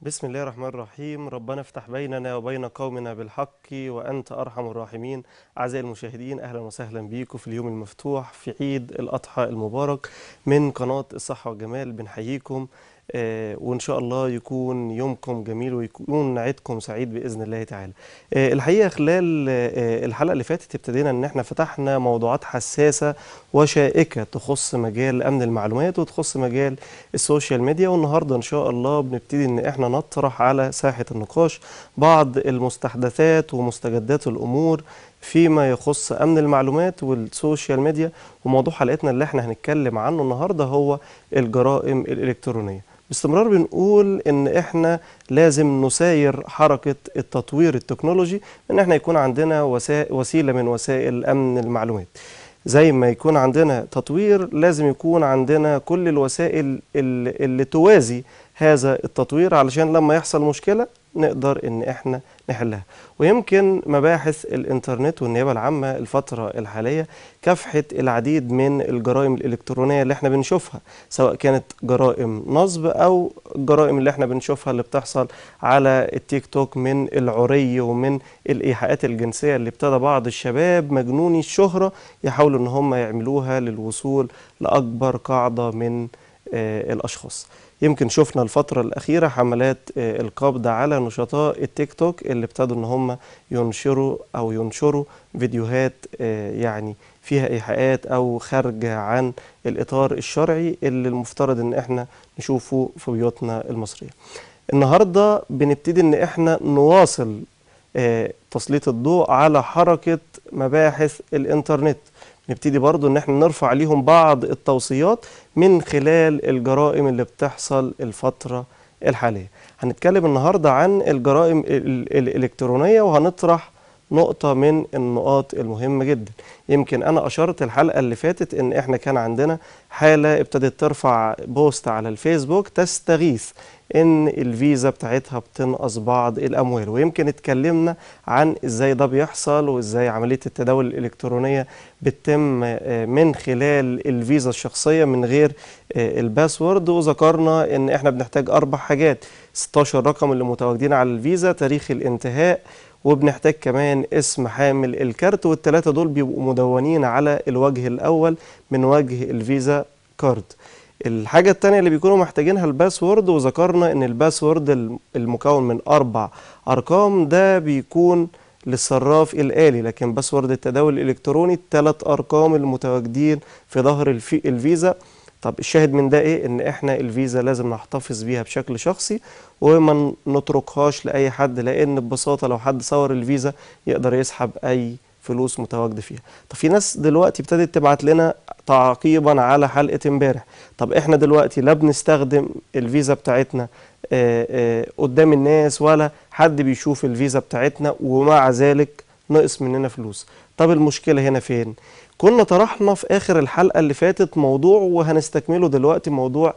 بسم الله الرحمن الرحيم ربنا افتح بيننا وبين قومنا بالحق وأنت أرحم الراحمين أعزائي المشاهدين أهلا وسهلا بيكم في اليوم المفتوح في عيد الأضحى المبارك من قناة الصحة والجمال بنحييكم آه، وإن شاء الله يكون يومكم جميل ويكون عيدكم سعيد بإذن الله تعالى آه، الحقيقة خلال آه، الحلقة اللي فاتت ابتدينا إن احنا فتحنا موضوعات حساسة وشائكة تخص مجال أمن المعلومات وتخص مجال السوشيال ميديا والنهاردة إن شاء الله بنبتدي إن احنا نطرح على ساحة النقاش بعض المستحدثات ومستجدات الأمور فيما يخص أمن المعلومات والسوشيال ميديا وموضوع حلقتنا اللي احنا هنتكلم عنه النهاردة هو الجرائم الإلكترونية باستمرار بنقول ان احنا لازم نساير حركة التطوير التكنولوجي ان احنا يكون عندنا وسا- وسيلة من وسائل امن المعلومات زي ما يكون عندنا تطوير لازم يكون عندنا كل الوسائل اللي, اللي توازي هذا التطوير علشان لما يحصل مشكلة نقدر ان احنا نحلها ويمكن مباحث الانترنت والنيابة العامة الفترة الحالية كافحت العديد من الجرائم الإلكترونية اللي احنا بنشوفها سواء كانت جرائم نصب أو الجرائم اللي احنا بنشوفها اللي بتحصل على التيك توك من العري ومن الإيحاءات الجنسية اللي ابتدى بعض الشباب مجنوني الشهرة يحاولوا ان هم يعملوها للوصول لأكبر قاعدة من آه، الأشخاص يمكن شفنا الفترة الأخيرة حملات آه، القبض على نشطاء التيك توك اللي ابتدوا إن هم ينشروا أو ينشروا فيديوهات آه، يعني فيها إيحاءات أو خارجة عن الإطار الشرعي اللي المفترض إن إحنا نشوفه في بيوتنا المصرية. النهاردة بنبتدي إن إحنا نواصل آه، تسليط الضوء على حركة مباحث الإنترنت نبتدي برضو ان احنا نرفع ليهم بعض التوصيات من خلال الجرائم اللي بتحصل الفترة الحالية هنتكلم النهاردة عن الجرائم ال- ال- الإلكترونية وهنطرح نقطة من النقاط المهمة جدا يمكن أنا أشرت الحلقة اللي فاتت إن إحنا كان عندنا حالة ابتدت ترفع بوست على الفيسبوك تستغيث إن الفيزا بتاعتها بتنقص بعض الأموال ويمكن اتكلمنا عن إزاي ده بيحصل وإزاي عملية التداول الإلكترونية بتتم آه، من خلال الفيزا الشخصية من غير آه، الباسورد وذكرنا إن إحنا بنحتاج أربع حاجات 16 رقم اللي متواجدين على الفيزا تاريخ الانتهاء وبنحتاج كمان اسم حامل الكارت والتلاتة دول بيبقوا مدونين على الوجه الأول من وجه الفيزا كارد الحاجة التانية اللي بيكونوا محتاجينها الباسورد وذكرنا ان الباسورد الم- المكون من اربع ارقام ده بيكون للصراف الآلي لكن باسورد التداول الإلكتروني الثلاث أرقام المتواجدين في ظهر الفي الفيزا طب الشاهد من ده ايه ان احنا الفيزا لازم نحتفظ بيها بشكل شخصي وما نتركهاش لاي حد لان ببساطه لو حد صور الفيزا يقدر يسحب اي فلوس متواجده فيها طب في ناس دلوقتي ابتدت تبعت لنا تعقيبا على حلقه امبارح طب احنا دلوقتي لا بنستخدم الفيزا بتاعتنا آه، آه، قدام الناس ولا حد بيشوف الفيزا بتاعتنا ومع ذلك نقص مننا فلوس طب المشكله هنا فين كنا طرحنا في اخر الحلقه اللي فاتت موضوع وهنستكمله دلوقتي موضوع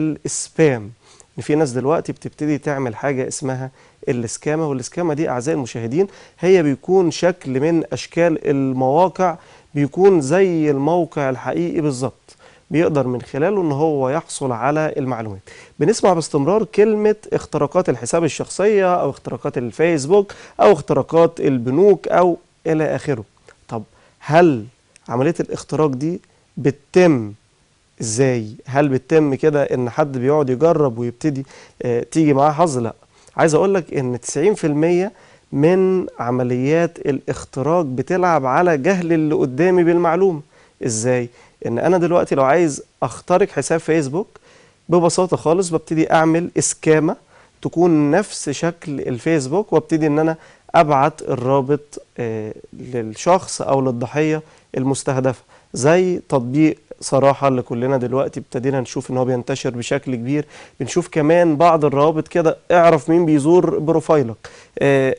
السبام ان في ناس دلوقتي بتبتدي تعمل حاجه اسمها الاسكامه والاسكامه دي اعزائي المشاهدين هي بيكون شكل من اشكال المواقع بيكون زي الموقع الحقيقي بالظبط بيقدر من خلاله ان هو يحصل على المعلومات بنسمع باستمرار كلمه اختراقات الحساب الشخصيه او اختراقات الفيسبوك او اختراقات البنوك او الى اخره طب هل عمليه الاختراق دي بتتم ازاي هل بتتم كده ان حد بيقعد يجرب ويبتدي آه تيجي معاه حظ لا عايز اقول لك ان 90% من عمليات الاختراق بتلعب على جهل اللي قدامي بالمعلومه ازاي ان انا دلوقتي لو عايز اخترق حساب فيسبوك ببساطه خالص ببتدي اعمل اسكامه تكون نفس شكل الفيسبوك وابتدي ان انا ابعت الرابط آه للشخص او للضحيه المستهدفه زي تطبيق صراحة اللي كلنا دلوقتي ابتدينا نشوف ان هو بينتشر بشكل كبير بنشوف كمان بعض الروابط كده اعرف مين بيزور بروفايلك آه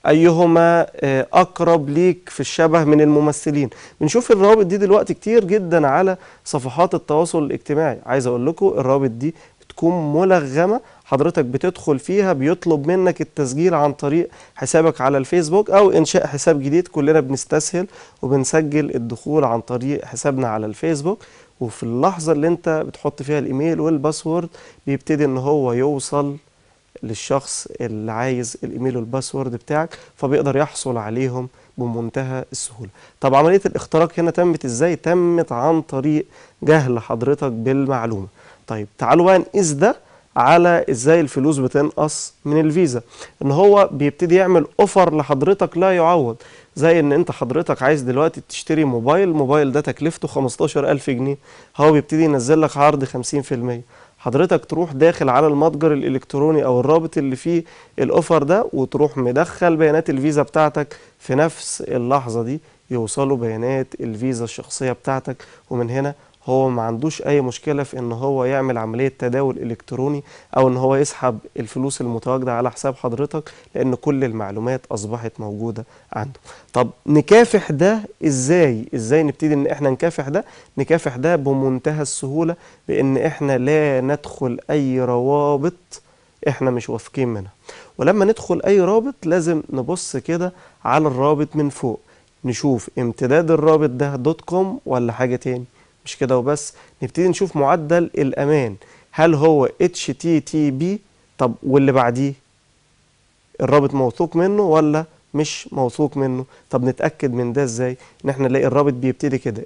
ايهما آه اقرب ليك في الشبه من الممثلين بنشوف الروابط دي دلوقتي كتير جدا على صفحات التواصل الاجتماعي عايز اقول لكم الروابط دي بتكون ملغمة حضرتك بتدخل فيها بيطلب منك التسجيل عن طريق حسابك على الفيسبوك او انشاء حساب جديد كلنا بنستسهل وبنسجل الدخول عن طريق حسابنا على الفيسبوك وفي اللحظة اللي انت بتحط فيها الايميل والباسورد بيبتدي ان هو يوصل للشخص اللي عايز الايميل والباسورد بتاعك فبيقدر يحصل عليهم بمنتهى السهولة طب عملية الاختراق هنا تمت ازاي تمت عن طريق جهل حضرتك بالمعلومة طيب تعالوا بقى نقيس ده على ازاي الفلوس بتنقص من الفيزا ان هو بيبتدي يعمل اوفر لحضرتك لا يعوض زي ان انت حضرتك عايز دلوقتي تشتري موبايل الموبايل ده تكلفته 15000 جنيه هو بيبتدي ينزل لك عرض 50% حضرتك تروح داخل على المتجر الالكتروني او الرابط اللي فيه الاوفر ده وتروح مدخل بيانات الفيزا بتاعتك في نفس اللحظة دي يوصلوا بيانات الفيزا الشخصية بتاعتك ومن هنا هو ما عندوش اي مشكله في ان هو يعمل عمليه تداول الكتروني او ان هو يسحب الفلوس المتواجده على حساب حضرتك لان كل المعلومات اصبحت موجوده عنده طب نكافح ده ازاي ازاي نبتدي ان احنا نكافح ده نكافح ده بمنتهى السهوله بان احنا لا ندخل اي روابط احنا مش واثقين منها ولما ندخل اي رابط لازم نبص كده على الرابط من فوق نشوف امتداد الرابط ده دوت كوم ولا حاجه تاني مش كده وبس نبتدي نشوف معدل الأمان هل هو HTTP طب واللي بعديه الرابط موثوق منه ولا مش موثوق منه طب نتأكد من ده ازاي ان احنا نلاقي الرابط بيبتدي كده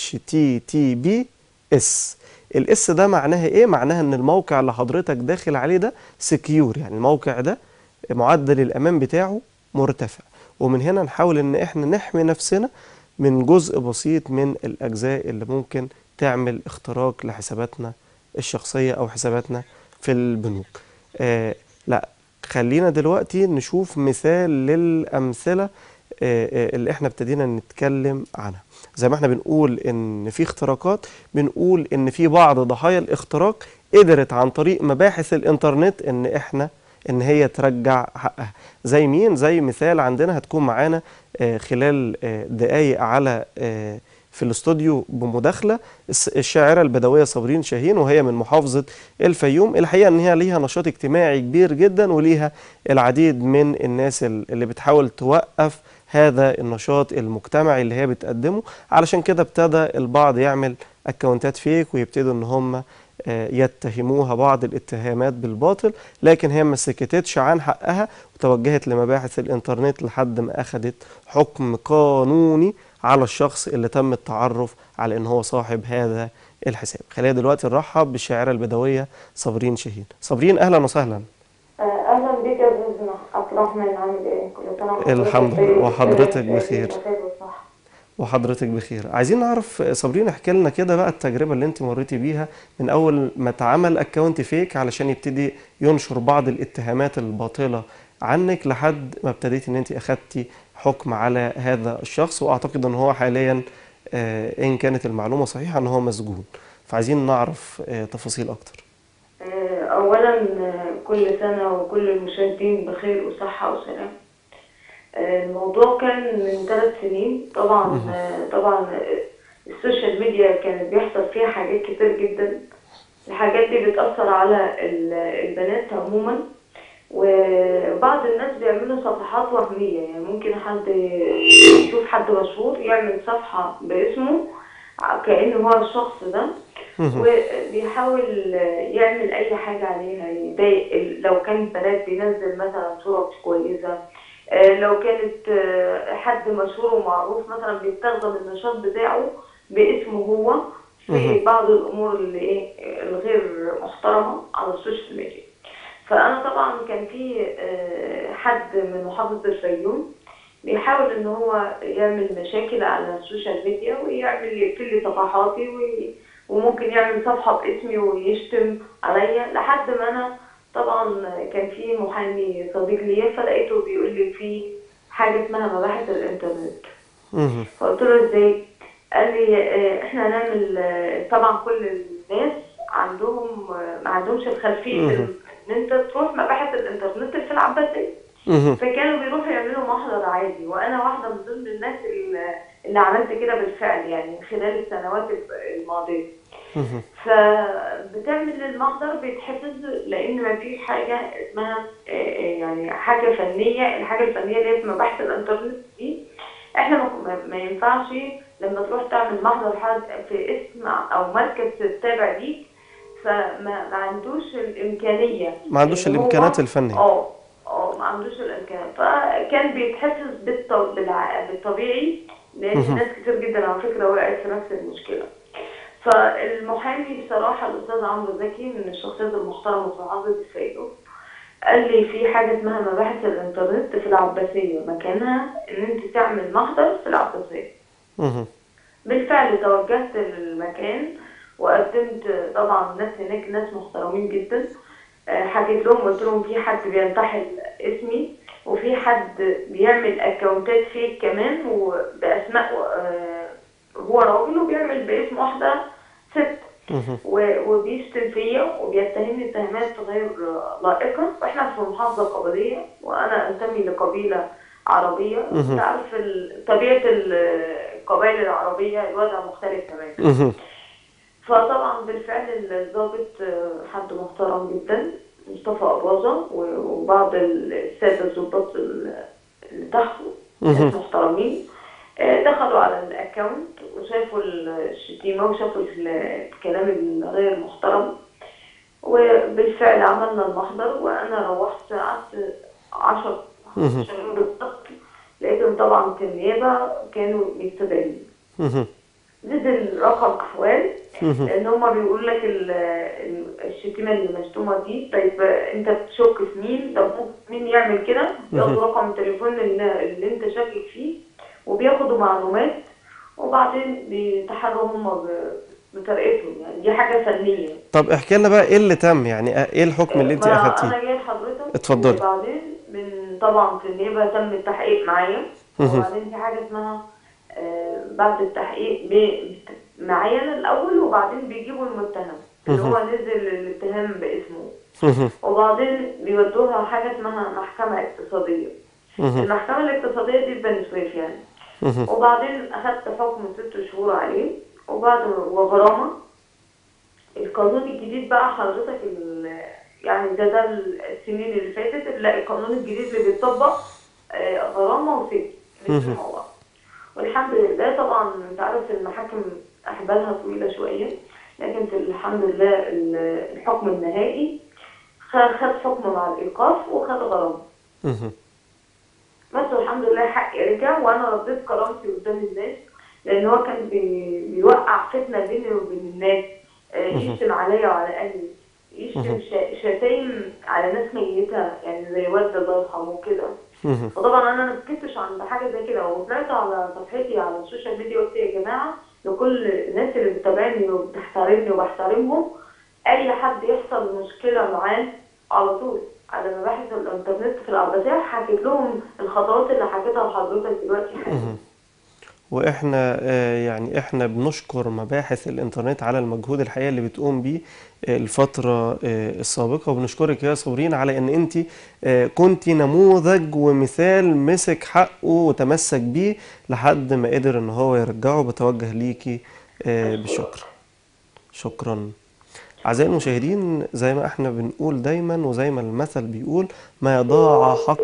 HTTPS الاس ده معناها ايه معناها ان الموقع اللي حضرتك داخل عليه ده سكيور يعني الموقع ده معدل الامان بتاعه مرتفع ومن هنا نحاول ان احنا نحمي نفسنا من جزء بسيط من الأجزاء اللي ممكن تعمل اختراق لحساباتنا الشخصية أو حساباتنا في البنوك آه لا خلينا دلوقتي نشوف مثال للأمثلة آه اللي احنا ابتدينا نتكلم عنها زي ما احنا بنقول ان في اختراقات بنقول ان في بعض ضحايا الاختراق قدرت عن طريق مباحث الانترنت ان احنا ان هي ترجع حقها زي مين زي مثال عندنا هتكون معانا خلال دقايق على في الاستوديو بمداخله الشاعره البدويه صابرين شاهين وهي من محافظه الفيوم الحقيقه ان هي ليها نشاط اجتماعي كبير جدا وليها العديد من الناس اللي بتحاول توقف هذا النشاط المجتمعي اللي هي بتقدمه علشان كده ابتدى البعض يعمل اكونتات فيك ويبتدوا ان هم يتهموها بعض الاتهامات بالباطل لكن هي ما سكتتش عن حقها وتوجهت لمباحث الانترنت لحد ما اخذت حكم قانوني على الشخص اللي تم التعرف على ان هو صاحب هذا الحساب خلينا دلوقتي نرحب بالشاعره البدويه صابرين شاهين صابرين اهلا وسهلا اهلا بك يا استاذ عبد الرحمن عامل ايه كل سنه وحضرتك الحمد بخير. لله وحضرتك بخير بخير وصح وحضرتك بخير عايزين نعرف صابرين احكي لنا كده بقى التجربه اللي انت مريتي بيها من اول ما اتعمل اكونت فيك علشان يبتدي ينشر بعض الاتهامات الباطله عنك لحد ما ابتديتي ان انت اخدتي حكم على هذا الشخص واعتقد ان هو حاليا آه، ان كانت المعلومه صحيحه ان هو مسجون فعايزين نعرف آه، تفاصيل اكتر آه، اولا آه، كل سنه وكل المشاهدين بخير وصحه وسلام آه، الموضوع كان من ثلاث سنين طبعا آه، طبعا آه، السوشيال ميديا كانت بيحصل فيها حاجات كتير جدا الحاجات دي بتأثر على ال- البنات عموما وبعض الناس بيعملوا صفحات وهمية يعني ممكن حد يشوف حد مشهور يعمل صفحة باسمه كأنه هو الشخص ده وبيحاول يعمل أي حاجة عليها يضايق ال- لو كان بنات بينزل مثلا صورة مش كويسة آه، لو كانت آه، حد مشهور ومعروف مثلا بيستخدم النشاط بتاعه باسمه هو في مهم. بعض الأمور اللي إيه الغير محترمة على السوشيال ميديا فأنا طبعا كان في آه، حد من محافظة الفيوم بيحاول ان هو يعمل مشاكل على السوشيال ميديا ويعمل يقفل لي صفحاتي وي- وممكن يعمل صفحة باسمي ويشتم عليا لحد ما انا طبعا كان في محامي صديق ليا فلقيته بيقول لي في حاجة اسمها مباحث الانترنت مهم. فقلت له ازاي؟ قال لي آه، احنا هنعمل آه، طبعا كل الناس عندهم آه، ما عندهمش الخلفيه مهم. ان انت تروح مباحث الانترنت في العباسيه مهم. فكانوا بيروحوا يعملوا محضر عادي وانا واحده من ضمن الناس اللي- اللي عملت كده بالفعل يعني خلال السنوات الماضيه مهم. فبتعمل المحضر بيتحفظ لان ما فيش حاجه اسمها آه، آه، يعني حاجه فنيه الحاجه الفنيه اللي هي في مباحث الانترنت دي احنا ما- ما- ما ينفعش لما تروح تعمل محضر حد في اسم او مركز تابع ليك فما ما عندوش الامكانيه ما عندوش إن هو- الإمكانات الفنية. اه اه ما عندوش الامكانيات فكان بيتحسس بالط- بالع- بالطبيعي لان ناس كتير جدا على فكره وقعت في نفس المشكله فالمحامي بصراحه الاستاذ عمرو زكي من الشخصيات المحترمه في محافظه الفيوم قال لي في حاجه اسمها مباحث الانترنت في العباسيه مكانها ان انت تعمل محضر في العباسيه مهم. بالفعل توجهت للمكان وقدمت طبعا ناس هناك ناس محترمين جدا آه، حكيت لهم قلت لهم في حد بينتحل اسمي وفي حد بيعمل اكونتات فيك كمان وباسماء آه، هو راجل وبيعمل باسم واحده ست مهم. و- وبيشتم فيا وبيتهمني اتهامات غير لائقة واحنا في محافظة قبلية وانا انتمي لقبيلة عربية انت عارف ال- طبيعة ال- القبائل العربية الوضع مختلف تماما مهم. فطبعا بالفعل الضابط آه، حد محترم جدا مصطفى أباظة و- وبعض السادة الضباط ال- اللي تحته ناس محترمين آه، دخلوا على الاكونت وشافوا الشتيمة وشافوا ال- الكلام الغير محترم وبالفعل عملنا المحضر وانا روحت قعدت 10 شهور بالضبط لقيتهم طبعا في النيابة كانوا بيستدعوني مهم. نزل رقم احوال لان هما بيقول لك ال- ال- الشتيمه اللي مشتومه دي طيب انت بتشك في مين طب ممكن مين يعمل كده ياخدوا رقم التليفون اللي, اللي انت شاكك فيه وبياخدوا معلومات وبعدين بيتحروا هما ب- بطريقتهم يعني دي حاجه فنيه طب احكي لنا بقى ايه اللي تم يعني ايه الحكم اللي انت ما اخدتيه انا جاي لحضرتك اتفضلي. وبعدين من طبعا في النيابه تم التحقيق معايا وبعدين في حاجه اسمها آه، بعد التحقيق بي- معايا أنا الاول وبعدين بيجيبوا المتهم اللي هو نزل الاتهام باسمه مهم. وبعدين بيودوها حاجه اسمها محكمه اقتصاديه المحكمه الاقتصاديه دي في بني سويف يعني مهم. وبعدين اخدت حكم ست شهور عليه وبعد وغرامه القانون الجديد بقى حضرتك ال- يعني ده ده السنين اللي فاتت لا القانون الجديد اللي بيطبق آه، غرامه وسجن الاثنين مع بعض والحمد لله طبعا انت عارف المحاكم احبالها طويله شويه لكن في الحمد لله ال- الحكم النهائي خ- خد حكم مع الايقاف وخد غرامه مهم. بس الحمد لله حقي رجع وانا رديت كرامتي قدام الناس لان هو كان بي... بيوقع فتنه بيني وبين الناس آه، يشتم عليا وعلى اهلي يشتم شا... شتايم على ناس ميته يعني زي والد الله يرحمه كده مهم. فطبعا انا ما سكتش عند حاجه زي كده وطلعت على صفحتي على السوشيال ميديا قلت يا جماعه لكل الناس اللي بتتابعني وبتحترمني وبحترمهم اي حد يحصل مشكله معاه على طول على مباحث الانترنت في العباسيه حكيت لهم الخطوات اللي حكيتها لحضرتك دلوقتي حالا واحنا آه، يعني احنا بنشكر مباحث الانترنت على المجهود الحقيقي اللي بتقوم بيه آه، الفترة آه، السابقة وبنشكرك يا صابرين على ان انت آه، كنت نموذج ومثال مسك حقه وتمسك بيه لحد ما قدر ان هو يرجعه بتوجه ليكي آه، بالشكر شكرا أعزائي المشاهدين زي ما احنا بنقول دايما وزي ما المثل بيقول ما يضاع حق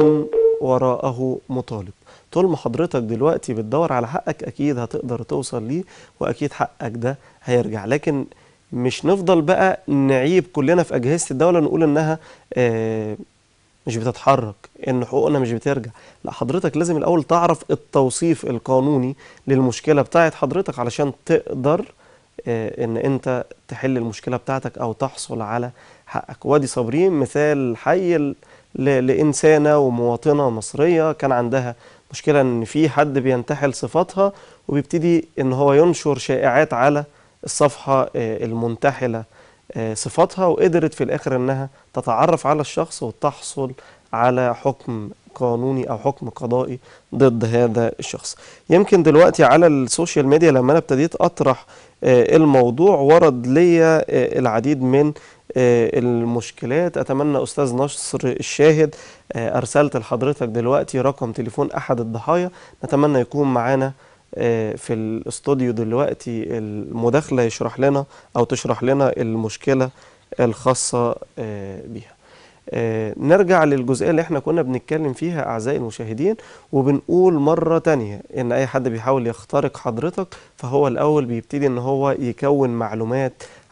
وراءه مطالب طول ما حضرتك دلوقتي بتدور على حقك أكيد هتقدر توصل ليه وأكيد حقك ده هيرجع لكن مش نفضل بقى نعيب كلنا في أجهزة الدولة نقول إنها آه مش بتتحرك ان حقوقنا مش بترجع لا حضرتك لازم الاول تعرف التوصيف القانوني للمشكله بتاعت حضرتك علشان تقدر آه، ان انت تحل المشكله بتاعتك او تحصل على حقك وادي صابرين مثال حي ل- ل- لانسانه ومواطنه مصريه كان عندها مشكله ان في حد بينتحل صفاتها وبيبتدي ان هو ينشر شائعات على الصفحه آه، المنتحله آه، صفاتها وقدرت في الاخر انها تتعرف على الشخص وتحصل على حكم قانوني او حكم قضائي ضد هذا الشخص يمكن دلوقتي على السوشيال ميديا لما انا ابتديت اطرح آه، الموضوع ورد ليا آه، العديد من آه، المشكلات اتمنى استاذ نصر الشاهد آه، ارسلت لحضرتك دلوقتي رقم تليفون احد الضحايا نتمنى يكون معانا آه، في الاستوديو دلوقتي المداخله يشرح لنا او تشرح لنا المشكله الخاصه آه، بيها آه، نرجع للجزئيه اللي احنا كنا بنتكلم فيها اعزائي المشاهدين وبنقول مره تانية ان اي حد بيحاول يخترق حضرتك فهو الاول بيبتدي ان هو يكون معلومات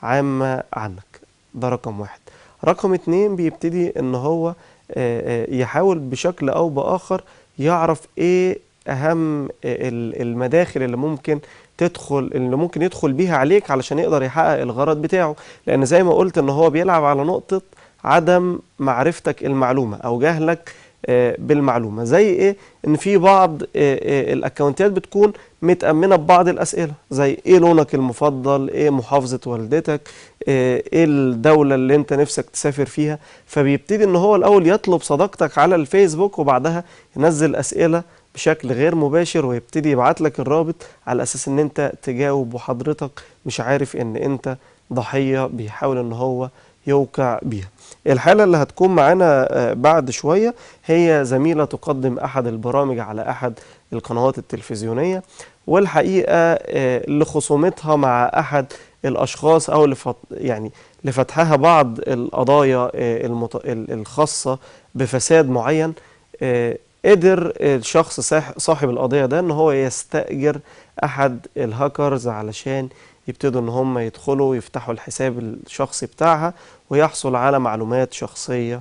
عامة عنك ده رقم واحد رقم اتنين بيبتدي ان هو آه، آه، يحاول بشكل او باخر يعرف ايه اهم ال- المداخل اللي ممكن تدخل اللي ممكن يدخل بيها عليك علشان يقدر يحقق الغرض بتاعه لان زي ما قلت ان هو بيلعب على نقطة عدم معرفتك المعلومة او جهلك آه، بالمعلومة زي ايه ان في بعض آه، آه، الاكونتات بتكون متأمنة ببعض الاسئلة زي ايه لونك المفضل ايه محافظة والدتك آه، ايه الدولة اللي انت نفسك تسافر فيها فبيبتدي ان هو الاول يطلب صداقتك على الفيسبوك وبعدها ينزل اسئلة بشكل غير مباشر ويبتدي يبعت لك الرابط على اساس ان انت تجاوب وحضرتك مش عارف ان انت ضحية بيحاول ان هو يوقع بيها الحالة اللي هتكون معانا آه، بعد شوية هي زميلة تقدم أحد البرامج على أحد القنوات التلفزيونية والحقيقة آه، لخصومتها مع أحد الأشخاص أو لفت يعني لفتحها بعض القضايا آه، المت- ال- الخاصة بفساد معين آه، قدر الشخص صاح- صاحب القضية ده ان هو يستأجر احد الهاكرز علشان يبتدوا ان هم يدخلوا يفتحوا الحساب الشخصي بتاعها ويحصل على معلومات شخصية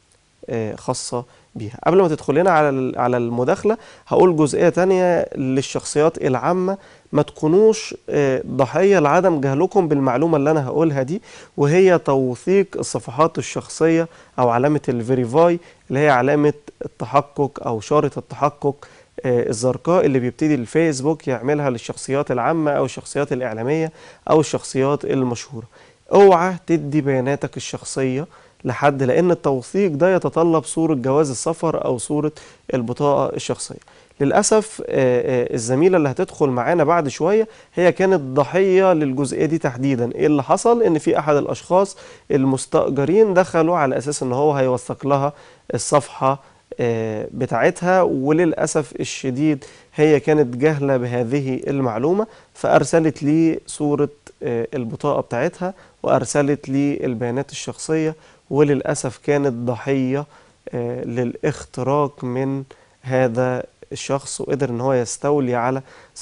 آه، خاصة بيها قبل ما تدخل لنا على ال- على المداخلة هقول جزئية تانية للشخصيات العامة ما تكونوش آه، ضحية لعدم جهلكم بالمعلومة اللي أنا هقولها دي وهي توثيق الصفحات الشخصية أو علامة الفيريفاي اللي هي علامة التحقق أو شارة التحقق آه، الزرقاء اللي بيبتدي الفيسبوك يعملها للشخصيات العامة أو الشخصيات الإعلامية أو الشخصيات المشهورة اوعى تدي بياناتك الشخصية لحد لأن التوثيق ده يتطلب صورة جواز السفر أو صورة البطاقة الشخصية للأسف آه، آه، الزميلة اللي هتدخل معانا بعد شوية هي كانت ضحية للجزئية دي تحديدا إيه اللي حصل إن في أحد الأشخاص المستأجرين دخلوا على أساس إن هو هيوثق لها الصفحة آه، بتاعتها وللأسف الشديد هي كانت جاهلة بهذه المعلومة فأرسلت لي صورة آه، البطاقة بتاعتها وأرسلت لي البيانات الشخصية وللأسف كانت ضحية آه، للاختراق من هذا الشخص وقدر ان هو يستولي على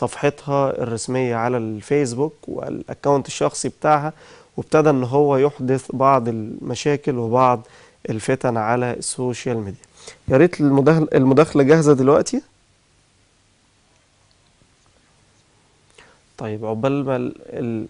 صفحتها الرسمية على الفيسبوك والاكونت الشخصي بتاعها وابتدى ان هو يحدث بعض المشاكل وبعض الفتن على السوشيال ميديا يا ريت المداخل- المداخلة جاهزة دلوقتي طيب عقبال ما ال... ال...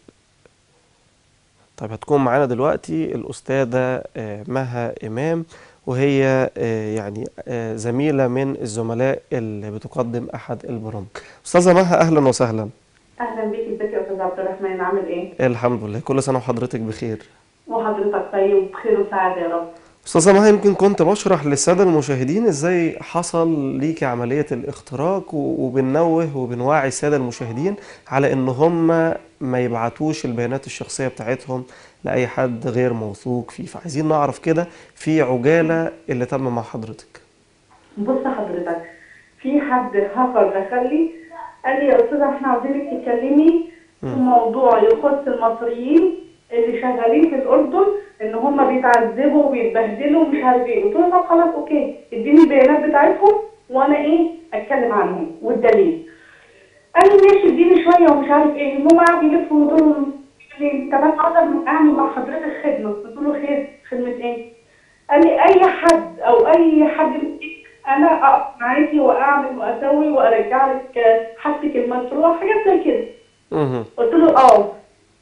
طيب هتكون معانا دلوقتي الأستاذة آه، مها إمام وهي آه، يعني آه، زميلة من الزملاء اللي بتقدم أحد البرامج أستاذة مها أهلا وسهلا اهلا بيك ازيك يا استاذ عبد الرحمن عامل ايه الحمد لله كل سنة وحضرتك بخير وحضرتك طيب وبخير وسعاده يا رب أستاذة مها يمكن كنت بشرح للسادة المشاهدين إزاي حصل ليكي عملية الاختراق و- وبننوه وبنوعي السادة المشاهدين على إن هم ما يبعتوش البيانات الشخصية بتاعتهم لأي حد غير موثوق فيه فعايزين نعرف كده في عجالة اللي تم مع حضرتك بص حضرتك في حد هاكر دخل لي قال لي يا استاذه احنا عاوزينك تتكلمي في موضوع يخص المصريين اللي شغالين في الاردن ان هم بيتعذبوا وبيتبهدلوا ومش عارف ايه قلت له طب خلاص اوكي اديني البيانات بتاعتهم وانا ايه اتكلم عنهم والدليل قال لي ماشي اديني شويه ومش عارف ايه المهم قعد يلف ويقول لي طب انا عاوزه اعمل مع حضرتك خدمه قلت له خير خدمه ايه؟ قال لي اي حد او اي حد منك انا اقف معاكي واعمل واسوي وارجع لك حاجتك المشروع حاجات زي كده مهم. قلت له اه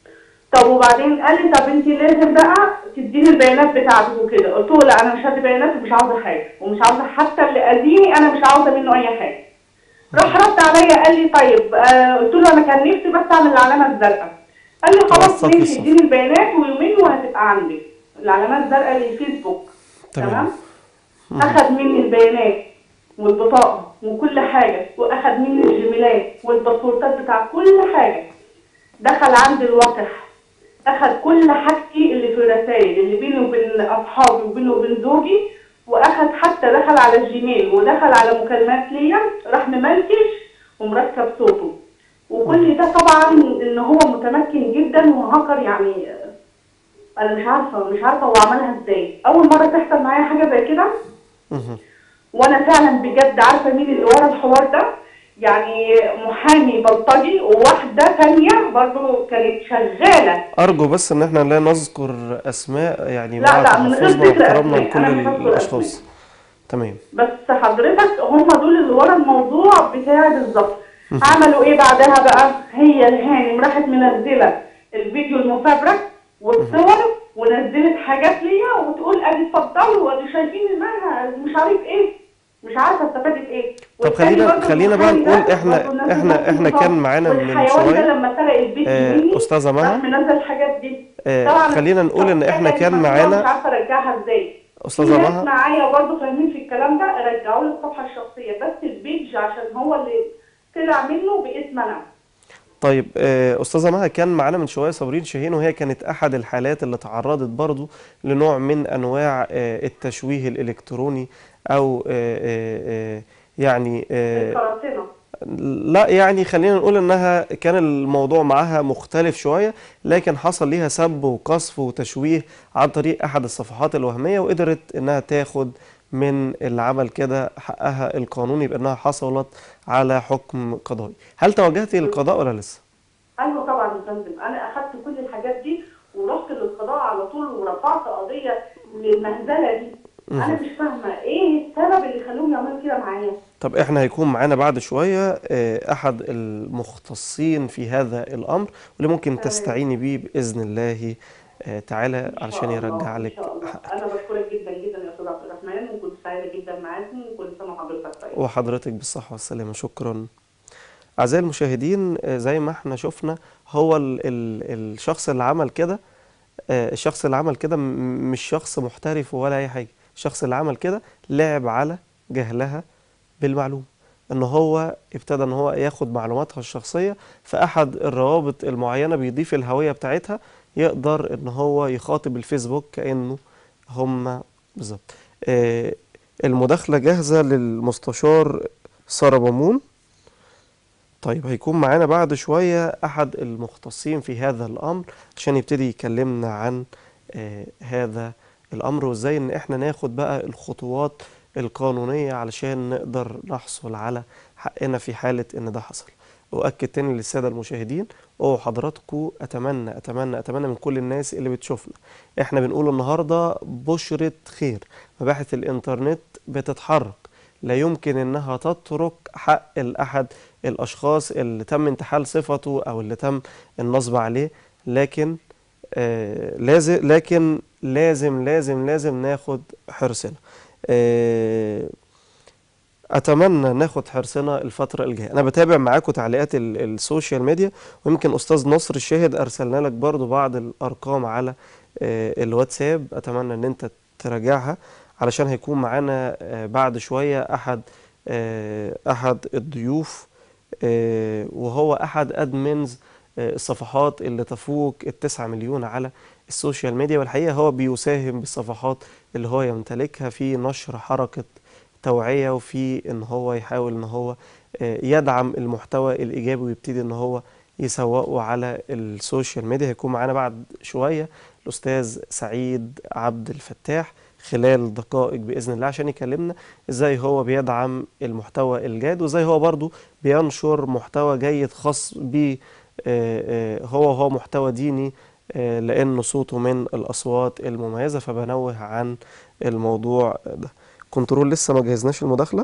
طب وبعدين قال لي طب انت لازم بقى تديني البيانات بتاعتك وكده قلت له لا انا مش هدي بيانات ومش عاوزه حاجه ومش عاوزه حتى اللي اذيني انا مش عاوزه منه اي حاجه راح رد عليا قال لي طيب آه قلت له انا كان نفسي بس اعمل العلامه الزرقاء قال لي خلاص توثقي ماشي الصف. اديني البيانات ويومين وهتبقى عندك العلامات الزرقاء للفيسبوك تمام. تمام اخذ مني البيانات والبطاقه وكل حاجه واخذ مني الجيميلات والباسوردات بتاع كل حاجه دخل عند الوقح اخذ كل حاجتي اللي في الرسائل اللي بيني وبين اصحابي وبيني وبين زوجي واخذ حتى دخل على الجيميل ودخل على مكالمات ليا راح ممنتج ومركب صوته وكل ده طبعا ان هو متمكن جدا وهاكر يعني انا مش عارفه مش عارفه هو عملها ازاي اول مره تحصل معايا حاجه زي كده مهم. وانا فعلا بجد عارفه مين اللي ورا الحوار ده يعني محامي بلطجي وواحده ثانيه برضو كانت شغاله ارجو بس ان احنا لا نذكر اسماء يعني لا، مع لا، من غير تحفظنا ذكر واحترامنا أسماء. لكل أنا مش هذكر الاشخاص أسماء. تمام بس حضرتك هم دول اللي ورا الموضوع بتاعي بالظبط عملوا ايه بعدها بقى هي الهانم راحت منزله الفيديو المفبرك والصور ونزلت حاجات ليا وتقول ادي اتفضلوا وادي شايفين انها مش عارف ايه مش عارفه استفادت ايه طب والتاني خلينا برضه خلينا بقى المحامي ده نقول احنا برضه نزل احنا نفس احنا النظام. كان معانا من والحيوان ده شويه لما سرق البيت آه، مني استاذه راح مها منزل الحاجات دي آه، طبعا خلينا نقول ان احنا كان مش معانا عارفه ارجعها ازاي استاذه في ناس مها معايا برضه فاهمين في الكلام ده رجعوا لي الصفحه الشخصيه بس البيج عشان هو اللي طلع منه باسم انا طيب آه، استاذه مها كان معانا من شويه صابرين شاهين وهي كانت احد الحالات اللي تعرضت برضو لنوع من انواع آه، التشويه الالكتروني او آه، آه، آه، يعني آه، القراصنه لا يعني خلينا نقول انها كان الموضوع معاها مختلف شوية لكن حصل ليها سب وقصف وتشويه عن طريق احد الصفحات الوهمية وقدرت انها تاخد من اللي عمل كده حقها القانوني بانها حصلت على حكم قضائي هل توجهتي للقضاء ولا لسه ايوه طبعا يا فندم انا اخدت كل الحاجات دي ورحت للقضاء على طول ورفعت قضيه للمهزله دي انا مش فاهمه ايه السبب اللي خلوهم يعملوا كده معايا طب احنا هيكون معانا بعد شوية آه، احد المختصين في هذا الامر واللي ممكن تمام. تستعيني بيه باذن الله آه، تعالى إن شاء علشان الله، يرجع إن لك شاء الله. حقك انا بشكرك جدا جدا يا استاذ عبد الرحمن وكنت سعيده جدا معاكم وكل سنه وحضرتك طيب وحضرتك بالصحة والسلامة شكرا أعزائي المشاهدين آه، زي ما احنا شفنا هو ال ال الشخص اللي عمل كده آه، الشخص اللي عمل كده م- مش شخص محترف ولا أي حاجة الشخص اللي عمل كده لعب على جهلها بالمعلومة ان هو ابتدى ان هو ياخد معلوماتها الشخصية في احد الروابط المعينة بيضيف الهوية بتاعتها يقدر ان هو يخاطب الفيسبوك كأنه هم بالظبط آه، المداخلة جاهزة للمستشار سارة بامون طيب هيكون معانا بعد شوية أحد المختصين في هذا الأمر عشان يبتدي يكلمنا عن آه هذا الأمر وإزاي إن إحنا ناخد بقى الخطوات القانونية علشان نقدر نحصل على حقنا في حالة إن ده حصل وأكد تاني للسادة المشاهدين أو حضراتكم أتمنى أتمنى أتمنى من كل الناس اللي بتشوفنا إحنا بنقول النهاردة بشرة خير مباحث الإنترنت بتتحرك لا يمكن إنها تترك حق الأحد الأشخاص اللي تم انتحال صفته أو اللي تم النصب عليه لكن آه لازم لكن لازم لازم لازم ناخد حرصنا آه اتمنى ناخد حرصنا الفتره الجايه انا بتابع معاكم تعليقات ال- السوشيال ميديا ويمكن استاذ نصر الشاهد ارسلنا لك برضو بعض الارقام على آه، الواتساب اتمنى ان انت تراجعها علشان هيكون معانا آه، بعد شويه احد آه، احد الضيوف آه، وهو احد ادمنز آه، الصفحات اللي تفوق التسعة مليون على السوشيال ميديا والحقيقه هو بيساهم بالصفحات اللي هو يمتلكها في نشر حركه توعية وفي ان هو يحاول ان هو آه، يدعم المحتوى الايجابي ويبتدي ان هو يسوقه على السوشيال ميديا هيكون معانا بعد شوية الاستاذ سعيد عبد الفتاح خلال دقائق باذن الله عشان يكلمنا ازاي هو بيدعم المحتوى الجاد وازاي هو برضو بينشر محتوى جيد خاص بيه آه، آه، هو هو محتوى ديني آه، لانه صوته من الاصوات المميزه فبنوه عن الموضوع ده كنترول لسه ما جهزناش المداخله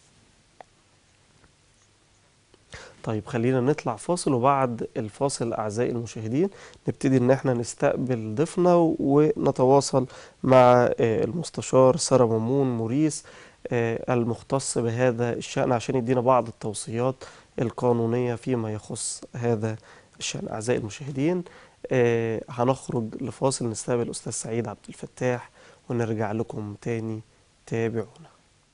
طيب خلينا نطلع فاصل وبعد الفاصل اعزائي المشاهدين نبتدي ان احنا نستقبل ضيفنا ونتواصل مع آه، المستشار سارة مامون موريس آه، المختص بهذا الشأن عشان يدينا بعض التوصيات القانونية فيما يخص هذا الشأن أعزائي المشاهدين آه، هنخرج لفاصل نستقبل الأستاذ سعيد عبد الفتاح ونرجع لكم تاني تابعونا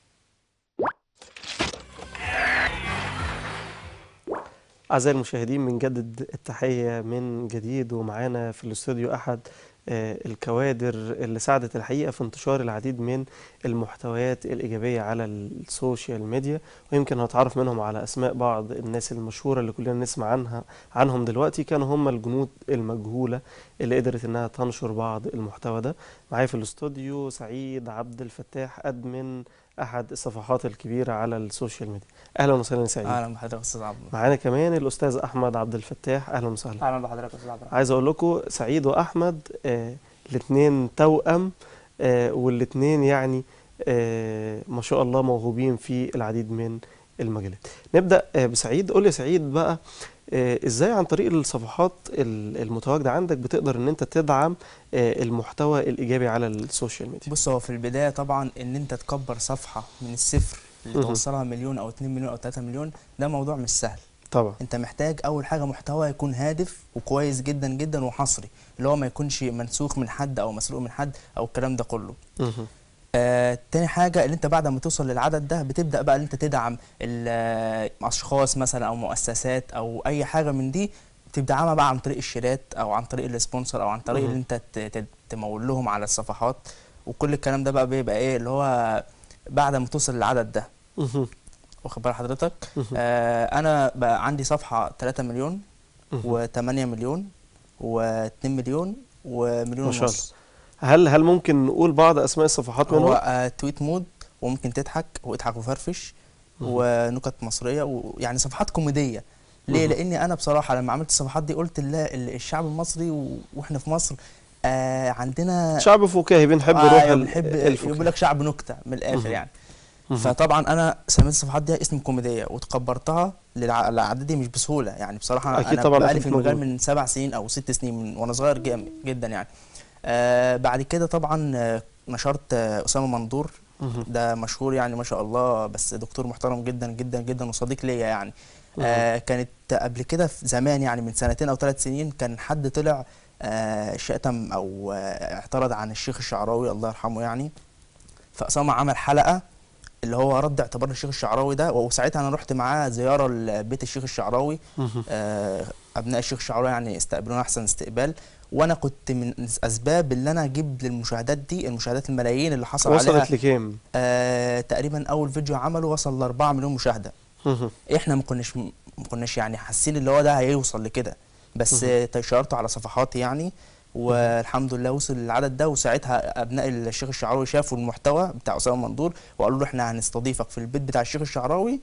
أعزائي المشاهدين بنجدد التحية من جديد ومعانا في الاستوديو أحد آه، الكوادر اللي ساعدت الحقيقة في انتشار العديد من المحتويات الإيجابية على السوشيال ميديا ويمكن هنتعرف منهم على أسماء بعض الناس المشهورة اللي كلنا نسمع عنها عنهم دلوقتي كانوا هم الجنود المجهولة اللي قدرت إنها تنشر بعض المحتوى ده معايا في الاستوديو سعيد عبد الفتاح أدمن احد الصفحات الكبيره على السوشيال ميديا اهلا وسهلا يا سعيد اهلا بحضرتك استاذ عبد الله معانا كمان الاستاذ احمد عبد الفتاح اهلا وسهلا اهلا بحضرتك يا استاذ عبد الرحمن عايز اقول لكم سعيد واحمد آه الاثنين توأم آه والاثنين يعني آه ما شاء الله موهوبين في العديد من المجالات نبدأ آه بسعيد قول لي يا سعيد بقى آه ازاي عن طريق الصفحات ال- المتواجدة عندك بتقدر ان انت تدعم آه المحتوى الايجابي على السوشيال ميديا بص هو في البدايه طبعا ان انت تكبر صفحه من الصفر اللي مهم. توصلها مليون او 2 مليون او 3 مليون ده موضوع مش سهل طبعا انت محتاج اول حاجه محتوى يكون هادف وكويس جدا جدا وحصري اللي هو ما يكونش منسوخ من حد او مسروق من حد او الكلام ده كله مهم. آه، تاني حاجة اللي انت بعد ما توصل للعدد ده بتبدأ بقى ان انت تدعم الاشخاص مثلا او مؤسسات او اي حاجة من دي تدعمها بقى عن طريق الشيرات او عن طريق السبونسر او عن طريق مهم. اللي انت ت- ت- تمول لهم على الصفحات وكل الكلام ده بقى بيبقى ايه اللي هو بعد ما توصل للعدد ده مهم. واخد بال حضرتك مهم. آه انا بقى عندي صفحة 3 مليون مهم. و8 مليون و2 مليون ومليون ما شاء ونص هل هل ممكن نقول بعض اسماء الصفحات هو منهم آه تويت مود وممكن تضحك واضحك وفرفش مهم. ونكت مصريه ويعني صفحات كوميديه ليه؟ مهم. لاني انا بصراحه لما عملت الصفحات دي قلت لا ال- الشعب المصري و- واحنا في مصر آه عندنا شعب فكاهي بنحب آه روح أيوة ال- بنحب الفكاهة يقول لك شعب نكته من مهم. الاخر يعني مهم. فطبعا انا سميت الصفحات دي اسم كوميديه وتكبرتها للع- للاعداد مش بسهوله يعني بصراحه أكيد انا طبعاً بقالي أكيد في المجال موجود. من سبع سنين او ست سنين من وانا صغير جام- جدا يعني آه بعد كده طبعا آه، نشرت آه، اسامه منظور مهم. ده مشهور يعني ما شاء الله بس دكتور محترم جدا جدا جدا وصديق ليا يعني مهم. آه كانت قبل كده في زمان يعني من سنتين او ثلاث سنين كان حد طلع آه شتم او آه اعترض عن الشيخ الشعراوي الله يرحمه يعني فأسامة عمل حلقة اللي هو رد اعتبار الشيخ الشعراوي ده وساعتها انا رحت معاه زياره لبيت الشيخ الشعراوي مهم. آه، ابناء الشيخ الشعراوي يعني استقبلونا احسن استقبال وانا كنت من اسباب اللي انا اجيب للمشاهدات دي المشاهدات الملايين اللي حصل عليها وصلت لكام؟ آه تقريبا اول فيديو عمله وصل ل 4 مليون مشاهده مهم. احنا ما كناش ما كناش يعني حاسين اللي هو ده هيوصل لكده بس مهم. آه، شيرته على صفحاتي يعني والحمد لله وصل للعدد ده وساعتها ابناء الشيخ الشعراوي شافوا المحتوى بتاع اسامه منظور وقالوا له احنا هنستضيفك في البيت بتاع الشيخ الشعراوي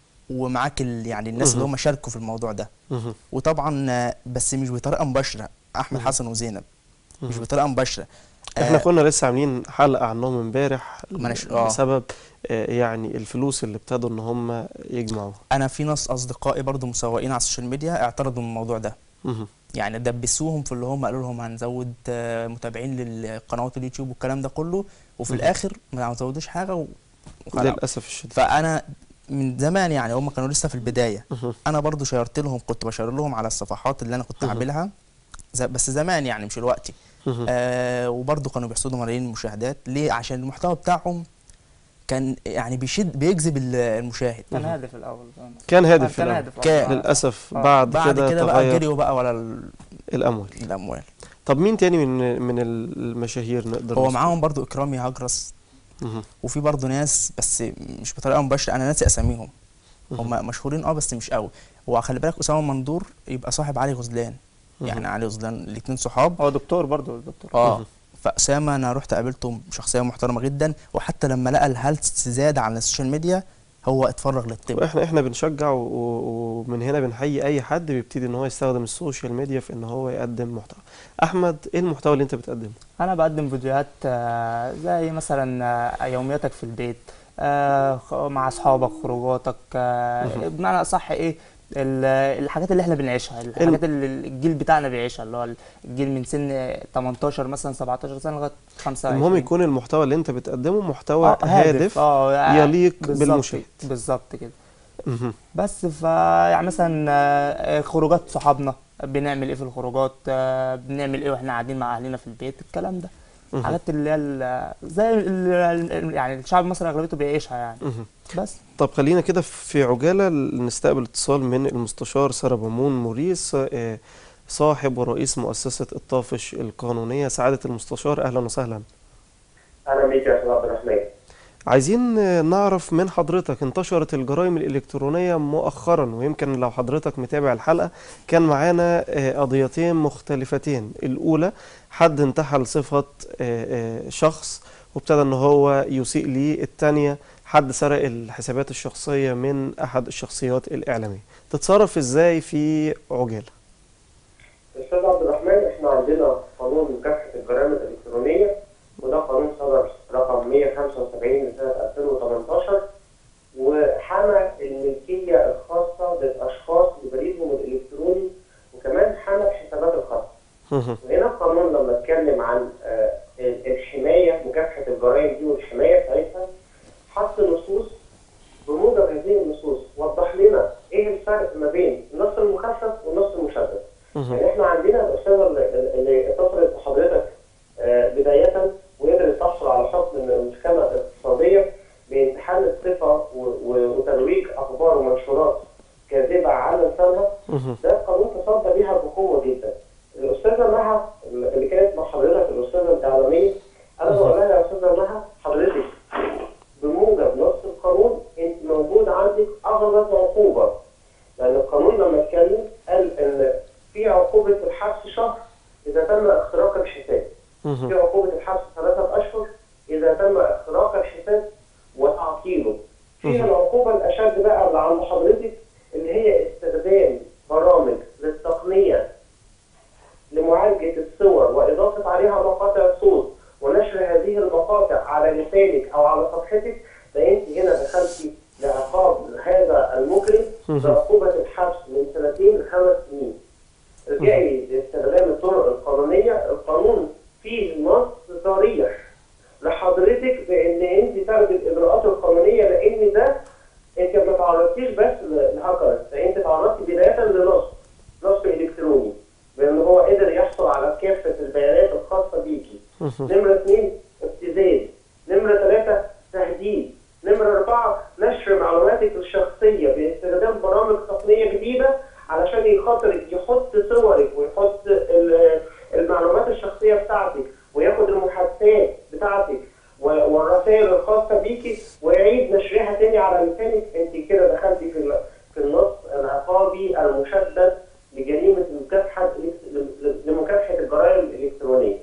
ومعاك ال- يعني الناس اللي مهم. هم شاركوا في الموضوع ده مهم. وطبعا آه، بس مش بطريقه مباشره احمد مهم. حسن وزينب مش مهم. بطريقه مباشره احنا آه، كنا لسه عاملين حلقة عنهم امبارح معلش، آه. بسبب آه، يعني الفلوس اللي ابتدوا ان هم يجمعوها انا في ناس اصدقائي برضو مسوقين على السوشيال ميديا اعترضوا من الموضوع ده مهم. يعني دبسوهم في اللي هم قالوا لهم هنزود آه، متابعين للقنوات اليوتيوب والكلام ده كله وفي مهم. الاخر ما زودوش حاجه و- وخلاص للأسف الشديد فانا من زمان يعني هم كانوا لسه في البدايه مهم. انا برضو شيرت لهم كنت بشير لهم على الصفحات اللي انا كنت مهم. عاملها ز- بس زمان يعني مش الوقت مهم. آه وبرضو كانوا بيحصدوا ملايين المشاهدات ليه عشان المحتوى بتاعهم كان يعني بيشد بيجذب ال- المشاهد كان مهم. هادف الاول كان هادف في كان الأول. هادف كان- آه. للأسف آه. بعد, بعد كده, كده بقى تغير جريوا بقى ورا ال- الأموال الاموال طب مين تاني من من المشاهير نقدر هو نذكر؟ معاهم برضو اكرامي هجرس مهم. وفي برضه ناس بس مش بطريقه مباشره انا ناسي اساميهم مهم. هم مشهورين اه بس مش قوي وخلي بالك اسامه مندور يبقى صاحب علي غزلان مهم. يعني علي غزلان الاثنين صحاب هو دكتور برضه الدكتور اه مهم. فاسامه انا رحت قابلته شخصيه محترمه جدا وحتى لما لقى الهلس زاد على السوشيال ميديا هو اتفرغ للطب واحنا احنا بنشجع و- و- ومن هنا بنحيي اي حد بيبتدي ان هو يستخدم السوشيال ميديا في ان هو يقدم محتوى احمد ايه المحتوى اللي انت بتقدمه انا بقدم فيديوهات آه، زي مثلا آه، يومياتك في البيت آه، خ- مع اصحابك خروجاتك آه، مهم. بمعنى اصح ايه ال- الحاجات اللي احنا بنعيشها الحاجات اللي الجيل بتاعنا بيعيشها اللي هو الجيل من سن 18 مثلا 17 سنه لغايه 25 المهم يكون المحتوى اللي انت بتقدمه محتوى آه، هادف اه يليق بالظبط- بالمشاهد بالظبط كده مهم. بس ف يعني مثلا آه، خروجات صحابنا بنعمل ايه في الخروجات آه، بنعمل ايه واحنا قاعدين مع اهلنا في البيت الكلام ده مهم. حاجات اللي هي ال- زي ال- ال- يعني الشعب المصري اغلبيته بيعيشها يعني مهم. بس طب خلينا كده في عجالة نستقبل اتصال من المستشار سارة بمون موريس آه، صاحب ورئيس مؤسسة الطافش القانونية سعادة المستشار أهلا وسهلا اهلا بيك يا استاذ عبد الرحمن عايزين آه، نعرف من حضرتك انتشرت الجرائم الإلكترونية مؤخرا ويمكن لو حضرتك متابع الحلقة كان معانا آه، قضيتين مختلفتين الأولى حد انتحل صفة آه، آه، شخص وابتدى ان هو يسيء ليه التانية حد سرق الحسابات الشخصية من أحد الشخصيات الإعلامية تتصرف إزاي في عجالة استاذ عبد الرحمن احنا عندنا قانون مكافحه الجرائم الالكترونيه وده قانون صدر رقم 175 لسنه 2018 وحمى الملكيه الخاصه بالاشخاص ببريدهم الالكتروني وكمان حمى الحسابات الخاصه. وهنا القانون لما اتكلم عن آه، الحمايه مكافحه الجرائم دي والحمايه بتاعتها حط نصوص بموجب هذه النصوص وضح لنا ايه الفرق ما بين النص المخفف والنص المشدد. يعني احنا عندنا الاستاذه اللي- اللي اتصلت بحضرتك آه، بدايه وقدرت تحصل على حكم من المحكمه الاقتصاديه بامتحان الثقه و- و- وترويج اخبار ومنشورات كاذبه على لسانها ده قانون تصدى بيها بقوه جدا. الاستاذه مها اللي كانت مع حضرتك الاستاذه الاعلاميه انا بقول لها يا استاذه مها حضرتك بموجب نص القانون انت موجود عندك اغلظ عقوبه لان القانون لما اتكلم قال ان في عقوبه الحبس شهر اذا تم اختراق الحساب في عقوبه الحبس ثلاثه اشهر اذا تم اختراق الحساب وتعطيله في العقوبه الاشد بقى اللي عند حضرتك اللي هي استخدام برامج للتقنيه لمعالجه الصور واضافه عليها مقاطع صوت ونشر هذه المقاطع على لسانك او على صفحتك فانت هنا دخلتي لعقاب هذا المجرم بعقوبه الحبس من سنتين لخمس سنين. ارجعي لاستخدام الطرق القانونيه، القانون فيه نص صريح لحضرتك بان انت تاخدي الاجراءات القانونيه لان ده انت ما تعرضتيش بس لهاكرز، ده انت تعرضتي بدايه لنصب، نصب الكتروني بان هو قدر يحصل على كافه البيانات الخاصه بيكي. نمره اثنين ابتزاز، نمره ثلاثه تهديد، نمره اربعه نشر معلوماتك الشخصيه باستخدام برامج تقنيه جديده علشان يخاطر يحط صورك ويحط ال- المعلومات الشخصيه بتاعتك وياخد المحادثات بتاعتك و- والرسائل الخاصه بيكي ويعيد نشرها تاني على لسانك انت كده دخلتي في ال- في النص العقابي المشدد لجريمه مكافحه لمكافحه الجرائم الالكترونيه.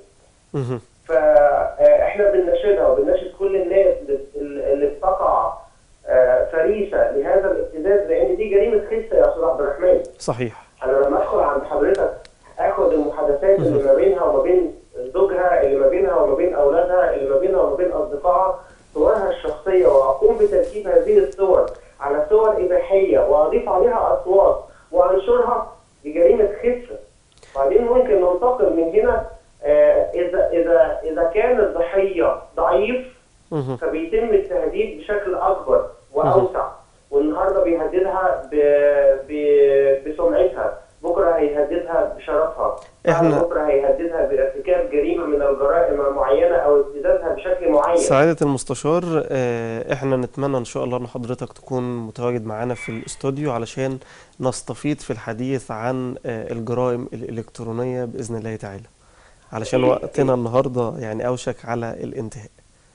فاحنا بنناشدها وبنناشد كل الناس اللي اللي بتقع آه، فريسه لهذا الابتزاز لان دي جريمه خسه يا استاذ عبد الرحمن. صحيح انا لما ادخل عند حضرتك اخد المحادثات اللي ما بينها وما بين زوجها اللي ما بينها وما بين اولادها اللي ما بينها وما بين اصدقائها صورها الشخصيه واقوم بتركيب هذه الصور على صور اباحيه واضيف عليها اصوات وانشرها دي جريمه خسه وبعدين ممكن ننتقل من هنا آه، اذا اذا اذا كان الضحيه ضعيف فبيتم التهديد بشكل اكبر واوسع والنهارده بيهددها ب... ب... بسمعتها بكره هيهددها بشرفها إحنا- بعد بكره هيهددها بارتكاب جريمه من الجرائم المعينه او ابتزازها بشكل معين سعادة المستشار آه، احنا نتمنى ان شاء الله ان حضرتك تكون متواجد معانا في الاستوديو علشان نستفيض في الحديث عن آه، الجرائم الإلكترونية بإذن الله تعالى علشان أكيد، وقتنا النهاردة يعني أوشك على الانتهاء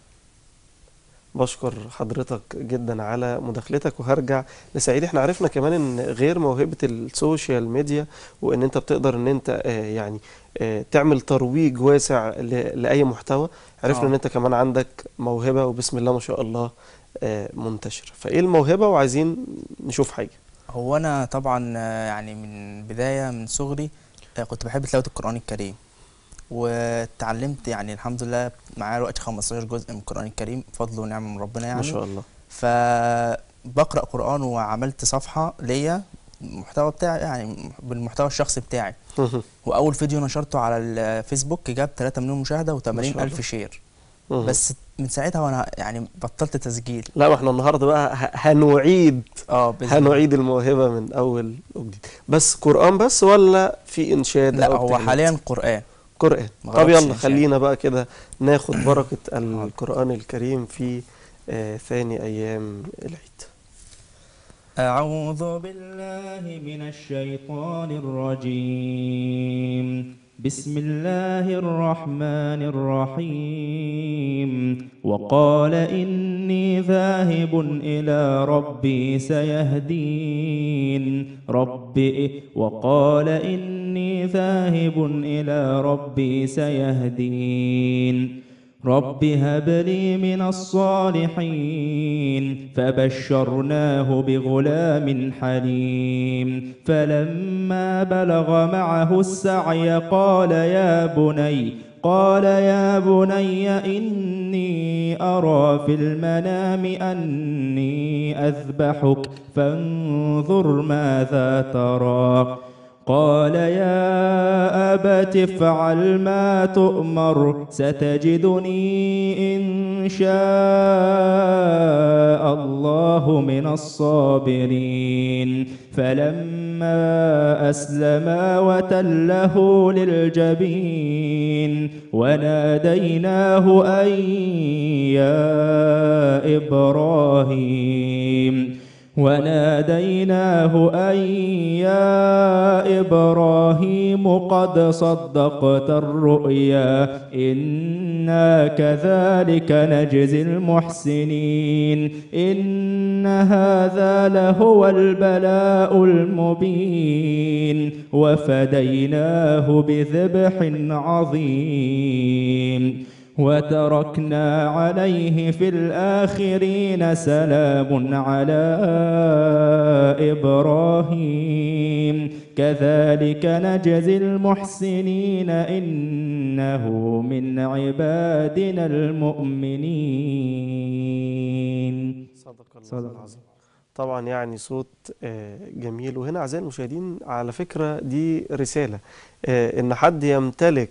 بشكر حضرتك جدا على مداخلتك وهرجع لسعيد احنا عرفنا كمان ان غير موهبة السوشيال ميديا وان انت بتقدر ان انت آه، يعني آه، تعمل ترويج واسع ل- لأي محتوى عرفنا آه. ان انت كمان عندك موهبة وبسم الله ما شاء الله آه، منتشرة فايه الموهبة وعايزين نشوف حاجة هو انا طبعا آه، يعني من بدايه من صغري آه، كنت بحب تلاوه القران الكريم واتعلمت يعني الحمد لله معايا دلوقتي 15 جزء من القران الكريم فضل ونعمه من ربنا يعني ما شاء الله فبقرا قران وعملت صفحه ليا المحتوى بتاعي يعني بالمحتوى الشخصي بتاعي واول فيديو نشرته على الفيسبوك جاب 3 مليون مشاهده و80 ما شاء الله. الف شير بس من ساعتها وانا يعني بطلت تسجيل لا ما احنا النهارده بقى ه- هنعيد اه بإذن الله. هنعيد الموهبة من أول وجديد بس قرآن بس ولا في إنشاد لا أو هو كلمات؟ حاليا قران قرآن ما طب غلطش يلا إنشاد. خلينا بقى كده ناخد بركة القرآن الكريم في آه ثاني أيام العيد أعوذ بالله من الشيطان الرجيم بسم الله الرحمن الرحيم وقال إني ذاهب إلى ربي سيهدين ربي وقال إني ذاهب إلى ربي سيهدين رب هب لي من الصالحين فبشرناه بغلام حليم فلما بلغ معه السعي قال يا بني قال يا بني إني أرى في المنام أني أذبحك فانظر ماذا ترى قال يا أبت افعل ما تؤمر ستجدني إن شاء الله من الصابرين فلما أسلما وتله للجبين وناديناه أن يا إبراهيم وناديناه أن يا إبراهيم قد صدقت الرؤيا إنا كذلك نجزي المحسنين إن هذا لهو البلاء المبين وفديناه بذبح عظيم وتركنا عليه في الآخرين سلام على إبراهيم كذلك نجزي المحسنين إنه من عبادنا المؤمنين صدق الله صدق. العظيم طبعا يعني صوت آه، جميل وهنا أعزائي المشاهدين على فكرة دي رسالة آه، إن حد يمتلك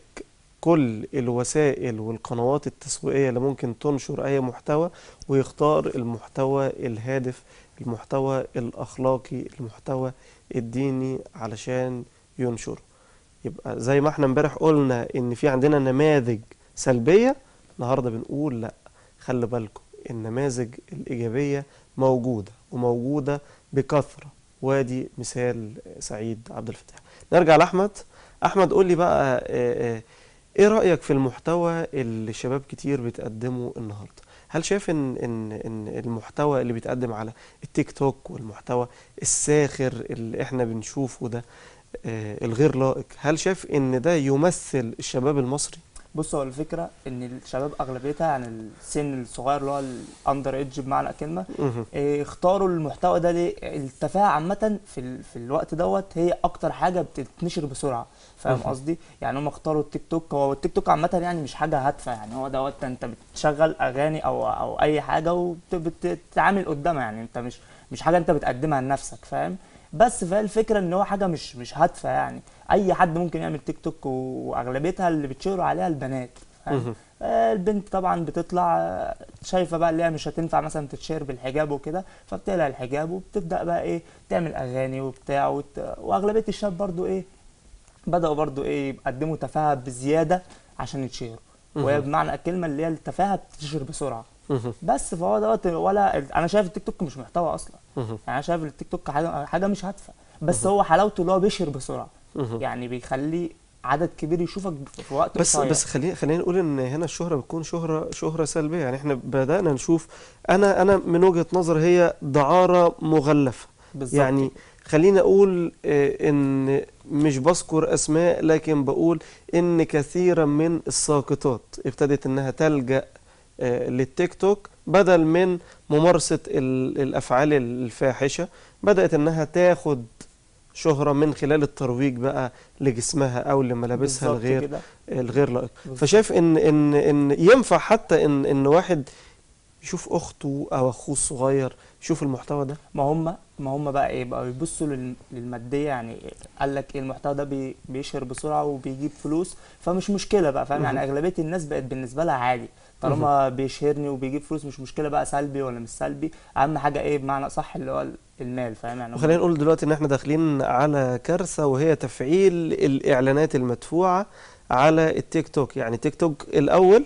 كل الوسائل والقنوات التسويقية اللي ممكن تنشر أي محتوى ويختار المحتوى الهادف المحتوى الأخلاقي المحتوى الديني علشان ينشره يبقى زي ما احنا امبارح قلنا ان في عندنا نماذج سلبية النهاردة بنقول لا خلي بالكم النماذج الإيجابية موجودة وموجودة بكثرة وادي مثال سعيد عبد الفتاح نرجع لأحمد أحمد قول لي بقى آه، آه، ايه رأيك في المحتوى اللي شباب كتير بتقدمه النهارده هل شايف ان ان ان المحتوى اللي بيتقدم على التيك توك والمحتوى الساخر اللي احنا بنشوفه ده آه، الغير لائق هل شايف ان ده يمثل الشباب المصري بص هو الفكره ان الشباب اغلبيتها عن السن الصغير اللي هو الاندر ايدج بمعنى كلمه مهم. إيه، اختاروا المحتوى ده ليه التفاهه عامه في ال... في الوقت دوت هي اكتر حاجه بتتنشر بسرعه فاهم مهم. قصدي يعني هم اختاروا التيك توك هو التيك توك عامه يعني مش حاجه هادفه يعني هو دوت انت بتشغل اغاني او او اي حاجه وبتتعامل قدامها يعني انت مش مش حاجه انت بتقدمها لنفسك فاهم بس فهي الفكره ان هو حاجه مش مش هادفه يعني اي حد ممكن يعمل تيك توك واغلبيتها اللي بتشهروا عليها البنات فاهم مهم. آه، البنت طبعا بتطلع آه، شايفه بقى اللي هي مش هتنفع مثلا تتشير بالحجاب وكده فبتقلع الحجاب وبتبدا بقى ايه تعمل اغاني وبتاع وت... واغلبيه الشباب برضو ايه بداوا برضو ايه يقدموا تفاهه بزياده عشان يتشهروا وهي مهم. بمعنى الكلمه اللي هي التفاهه بتنتشر بسرعه مهم. بس فهو دوت ولا انا شايف التيك توك مش محتوى اصلا مهم. يعني انا شايف التيك توك حاجه حاجه مش هادفه بس هو حلاوته اللي هو بيشهر بسرعه مهم. يعني بيخلي عدد كبير يشوفك في وقت بس قصير بس خلينا خلينا نقول ان هنا الشهرة بتكون شهرة شهرة سلبية يعني احنا بدأنا نشوف انا انا من وجهة نظري هي دعارة مغلفة بالظبط يعني خليني اقول آه، ان مش بذكر اسماء لكن بقول ان كثيرا من الساقطات ابتدت انها تلجأ آه، للتيك توك بدل من ممارسة ال- الافعال الفاحشة بدأت انها تاخد شهرة من خلال الترويج بقى لجسمها او لملابسها بالظبط الغير كده الغير لائق بالظبط. فشايف ان ان ان ينفع حتى ان ان واحد يشوف اخته او اخوه الصغير يشوف المحتوى ده ما هم ما هم بقى ايه بقى يبصوا لل- للماديه يعني قال لك ايه المحتوى ده بي بيشهر بسرعه وبيجيب فلوس فمش مشكله بقى فاهم يعني اغلبيه الناس بقت بالنسبه لها عادي طالما بيشهرني وبيجيب فلوس مش مشكله بقى سلبي ولا مش سلبي اهم حاجه ايه بمعنى صح اللي هو المال فاهم يعني هم- وخلينا نقول دلوقتي ان احنا داخلين على كارثة وهي تفعيل الاعلانات المدفوعة على التيك توك يعني تيك توك الاول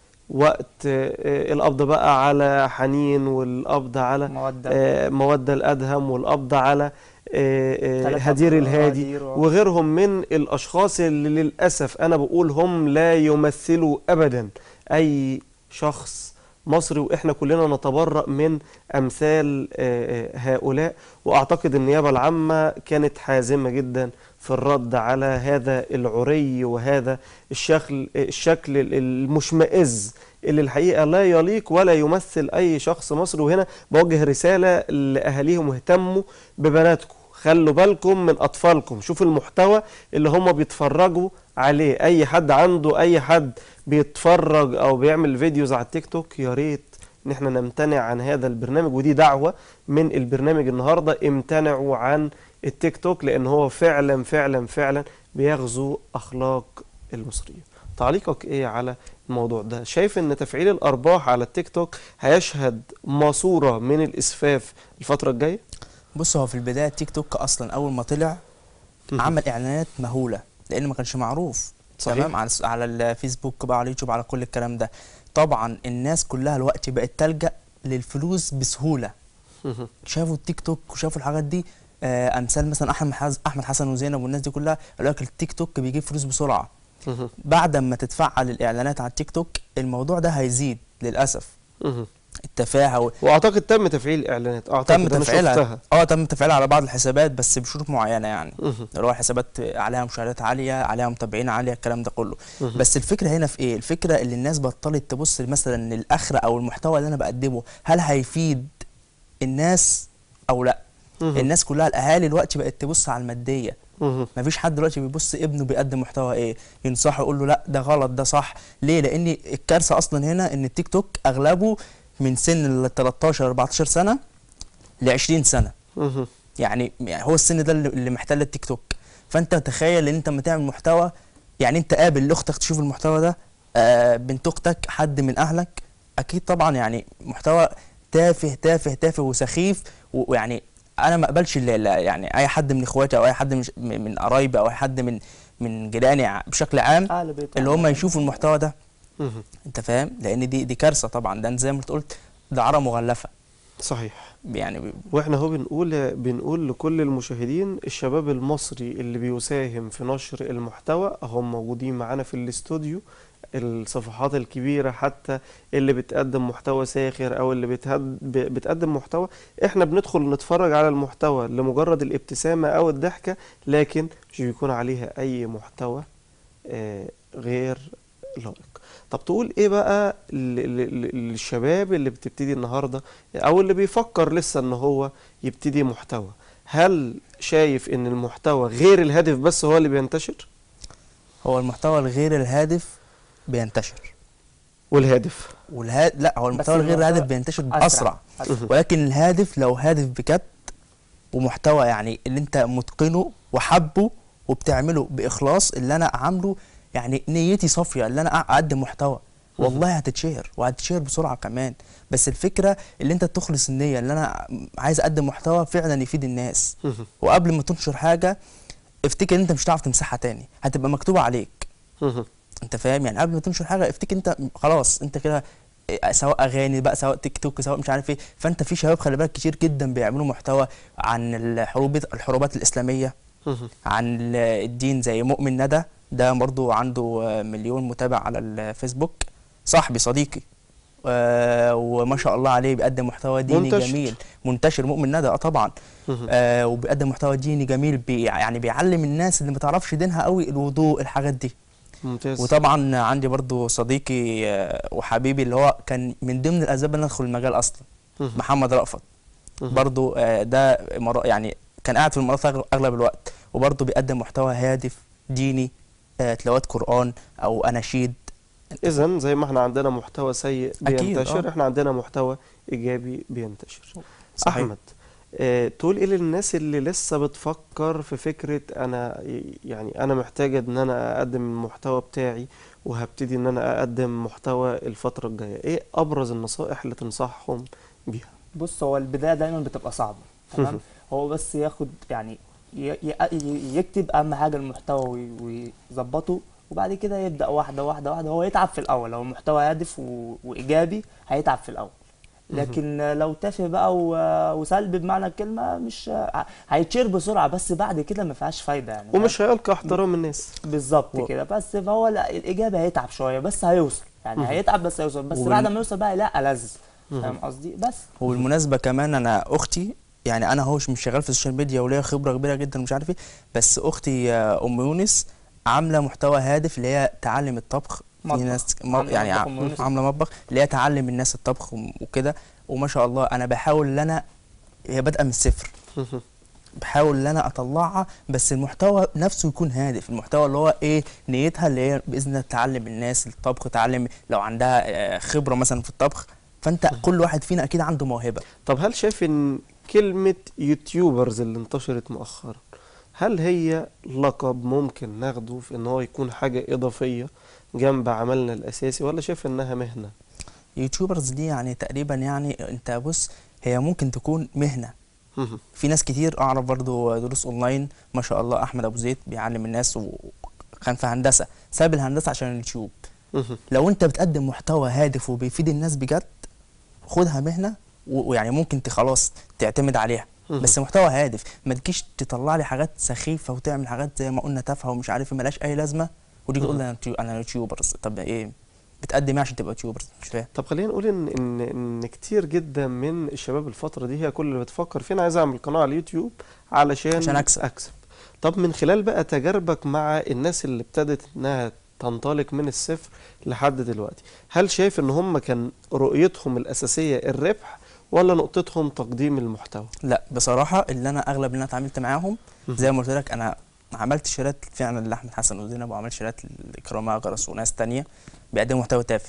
وقت آه، القبض بقى على حنين والقبض على موده آه، مودة الأدهم والقبض على آه، آه، ثلاثة هدير أفراد، الهادي هدير و- وغيرهم من الأشخاص اللي للأسف أنا بقول هم لا يمثلوا أبدا أي شخص مصري وإحنا كلنا نتبرأ من أمثال آه، آه، هؤلاء وأعتقد النيابة العامة كانت حازمة جدا في الرد على هذا العري وهذا الشكل الشكل المشمئز اللي الحقيقه لا يليق ولا يمثل اي شخص مصري وهنا بوجه رساله لاهاليهم اهتموا ببناتكم خلوا بالكم من اطفالكم شوفوا المحتوى اللي هم بيتفرجوا عليه اي حد عنده اي حد بيتفرج او بيعمل فيديوز على التيك توك يا ريت ان احنا نمتنع عن هذا البرنامج ودي دعوه من البرنامج النهارده امتنعوا عن التيك توك لان هو فعلا فعلا فعلا بيغزو اخلاق المصريين تعليقك ايه على الموضوع ده شايف ان تفعيل الارباح على التيك توك هيشهد ماسوره من الاسفاف الفتره الجايه بص هو في البدايه تيك توك اصلا اول ما طلع مهم. عمل اعلانات مهوله لان ما كانش معروف صحيح. تمام على على الفيسبوك بقى على اليوتيوب على كل الكلام ده طبعا الناس كلها الوقت بقت تلجأ للفلوس بسهوله مهم. شافوا التيك توك وشافوا الحاجات دي آه امثال مثلا احمد حز... احمد حسن وزينب والناس دي كلها قالوا لك التيك توك بيجيب فلوس بسرعه مهم. بعد ما تتفعل الاعلانات على التيك توك الموضوع ده هيزيد للاسف مهم. التفاهه و... واعتقد تم تفعيل الاعلانات اعتقد تم أنا تفعيلها شفتها. اه تم تفعيلها على بعض الحسابات بس بشروط معينه يعني مهم. اللي هو حسابات عليها مشاهدات عاليه عليها متابعين عاليه الكلام ده كله مهم. بس الفكره هنا في ايه الفكره اللي الناس بطلت تبص مثلا للاخره او المحتوى اللي انا بقدمه هل هيفيد الناس او لا مهم. الناس كلها الاهالي دلوقتي بقت تبص على الماديه مهم. مفيش حد دلوقتي بيبص ابنه بيقدم محتوى ايه ينصحه يقول له لا ده غلط ده صح ليه لان الكارثه اصلا هنا ان التيك توك اغلبه من سن ال 13 14 سنه ل 20 سنه مهم. يعني يعني هو السن ده اللي اللي محتل التيك توك فانت تخيل ان انت لما تعمل محتوى يعني انت قابل لاختك تشوف المحتوى ده آه بنت اختك حد من اهلك اكيد طبعا يعني محتوى تافه تافه تافه وسخيف و- ويعني انا ما اقبلش اللي اللي- يعني اي حد من اخواتي او اي حد من ش- من من قرايبي او اي حد من من جيراني ع- بشكل عام اهل بيت اللي هم يشوفوا المحتوى ده مهم. انت فاهم لان دي دي كارثه طبعا ده زي ما انت قلت دعاره مغلفه صحيح يعني ب- واحنا هو بنقول بنقول لكل المشاهدين الشباب المصري اللي بيساهم في نشر المحتوى هم موجودين معانا في الاستوديو الصفحات الكبيرة حتى اللي بتقدم محتوى ساخر او اللي بتهد ب- بتقدم محتوى احنا بندخل نتفرج على المحتوى لمجرد الابتسامة او الضحكة لكن مش بيكون عليها اي محتوى آه، غير لائق طب تقول ايه بقى ل- ل- ل- للشباب اللي بتبتدي النهارده او اللي بيفكر لسه ان هو يبتدي محتوى هل شايف ان المحتوى غير الهادف بس هو اللي بينتشر هو المحتوى الغير الهادف بينتشر والهادف والها... لا هو المحتوى الغير المحتوى الهادف بينتشر أسرع. باسرع أسرع. ولكن الهادف لو هادف بجد ومحتوى يعني اللي انت متقنه وحبه وبتعمله باخلاص اللي انا عامله يعني نيتي صافيه اللي انا اقدم محتوى والله هتتشهر وهتتشهر بسرعه كمان بس الفكره اللي انت تخلص النيه اللي انا عايز اقدم محتوى فعلا يفيد الناس وقبل ما تنشر حاجه افتكر ان انت مش هتعرف تمسحها تاني هتبقى مكتوبه عليك انت فاهم يعني قبل ما تنشر حاجه افتكر انت خلاص انت كده إيه، سواء اغاني بقى سواء تيك توك سواء مش عارف ايه فانت في شباب خلي بالك كتير جدا بيعملوا محتوى عن الحروب الحروبات الاسلاميه عن ال- الدين زي مؤمن ندى ده برضو عنده آه، مليون متابع على الفيسبوك صاحبي صديقي آه وما شاء الله عليه بيقدم محتوى ديني منتشر. جميل منتشر مؤمن ندى اه طبعا آه وبيقدم محتوى ديني جميل بي يعني بيعلم الناس اللي ما تعرفش دينها قوي الوضوء الحاجات دي ممتاز وطبعا عندي برضو صديقي آه، وحبيبي اللي هو كان من ضمن الاسباب ان أنا ادخل المجال اصلا مهم. محمد رأفت مهم. برضو آه، ده مرا- يعني كان قاعد في الامارات أغل- اغلب الوقت وبرضو بيقدم محتوى هادف ديني آه، تلاوات قرآن او اناشيد اذا زي ما احنا عندنا محتوى سيء أكيد، بينتشر آه. احنا عندنا محتوى ايجابي بينتشر صحيح. احمد اه تقول ايه للناس اللي لسه بتفكر في فكرة انا يعني انا محتاج ان انا اقدم المحتوى بتاعي وهبتدي ان انا اقدم محتوى الفترة الجاية ايه ابرز النصائح اللي تنصحهم بيها بص هو البدايه دايما بتبقى صعبه تمام هو بس ياخد يعني ي- ي- ي- يكتب اهم حاجه المحتوى وي- ويظبطه وبعد كده يبدا واحده واحده واحده هو يتعب في الاول لو المحتوى هادف و- وايجابي هيتعب في الاول لكن لو تافه بقى و- وسلبي بمعنى الكلمه مش ه- هيتشير بسرعه بس بعد كده ما فيهاش فايده يعني ومش هيلقى احترام الناس بالظبط و- كده بس فهو لا الاجابه هيتعب شويه بس هيوصل يعني هيتعب بس هيوصل بس وبال- بعد ما يوصل بقى لا ألذ فاهم قصدي بس وبالمناسبة كمان أنا أختي يعني أنا هوش مش شغال في السوشيال ميديا وليا خبرة كبيرة جدا ومش عارف إيه بس أختي آه، أم يونس عاملة محتوى هادف اللي هي تعلم الطبخ في مطبخ. ناس م- عاملة يعني مطبخ ع- ومونس. عامله مطبخ اللي هي تعلم الناس الطبخ وم- وكده وما شاء الله انا بحاول ان انا هي بادئه من الصفر بحاول ان انا اطلعها بس المحتوى نفسه يكون هادف المحتوى اللي هو ايه نيتها اللي هي باذن الله تعلم الناس الطبخ تعلم لو عندها آه، خبره مثلا في الطبخ فانت كل واحد فينا اكيد عنده موهبه طب هل شايف ان كلمة يوتيوبرز اللي انتشرت مؤخرا هل هي لقب ممكن ناخده في ان هو يكون حاجة اضافية جنب عملنا الاساسي ولا شايف انها مهنة يوتيوبرز دي يعني تقريبا يعني انت بص هي ممكن تكون مهنه في ناس كتير اعرف برضو دروس اونلاين ما شاء الله احمد ابو زيد بيعلم الناس وكان في هندسه ساب الهندسه عشان اليوتيوب لو انت بتقدم محتوى هادف وبيفيد الناس بجد خدها مهنه و- ويعني ممكن ت- خلاص تعتمد عليها بس محتوى هادف ما تجيش تطلع لي حاجات سخيفه وتعمل حاجات زي ما قلنا تافهه ومش عارف إيه، ملهاش اي لازمه وتيجي تقول لي انا يوتيو- انا يوتيوبرز طب ايه بتقدم ايه عشان تبقى يوتيوبرز مش فاهم طب خلينا نقول ان ان ان كتير جدا من الشباب الفتره دي هي كل اللي بتفكر فين عايز اعمل قناه على اليوتيوب علشان عشان أكسب. اكسب طب من خلال بقى تجاربك مع الناس اللي ابتدت انها تنطلق من الصفر لحد دلوقتي هل شايف ان هم كان رؤيتهم الاساسيه الربح ولا نقطتهم تقديم المحتوى لا بصراحه اللي انا اغلب اللي انا اتعاملت معاهم زي ما قلت لك انا عملت شيرات فعلا لاحمد حسن وزينب وعملت شيرات لاكرام اغرس وناس تانية بيقدموا محتوى تافه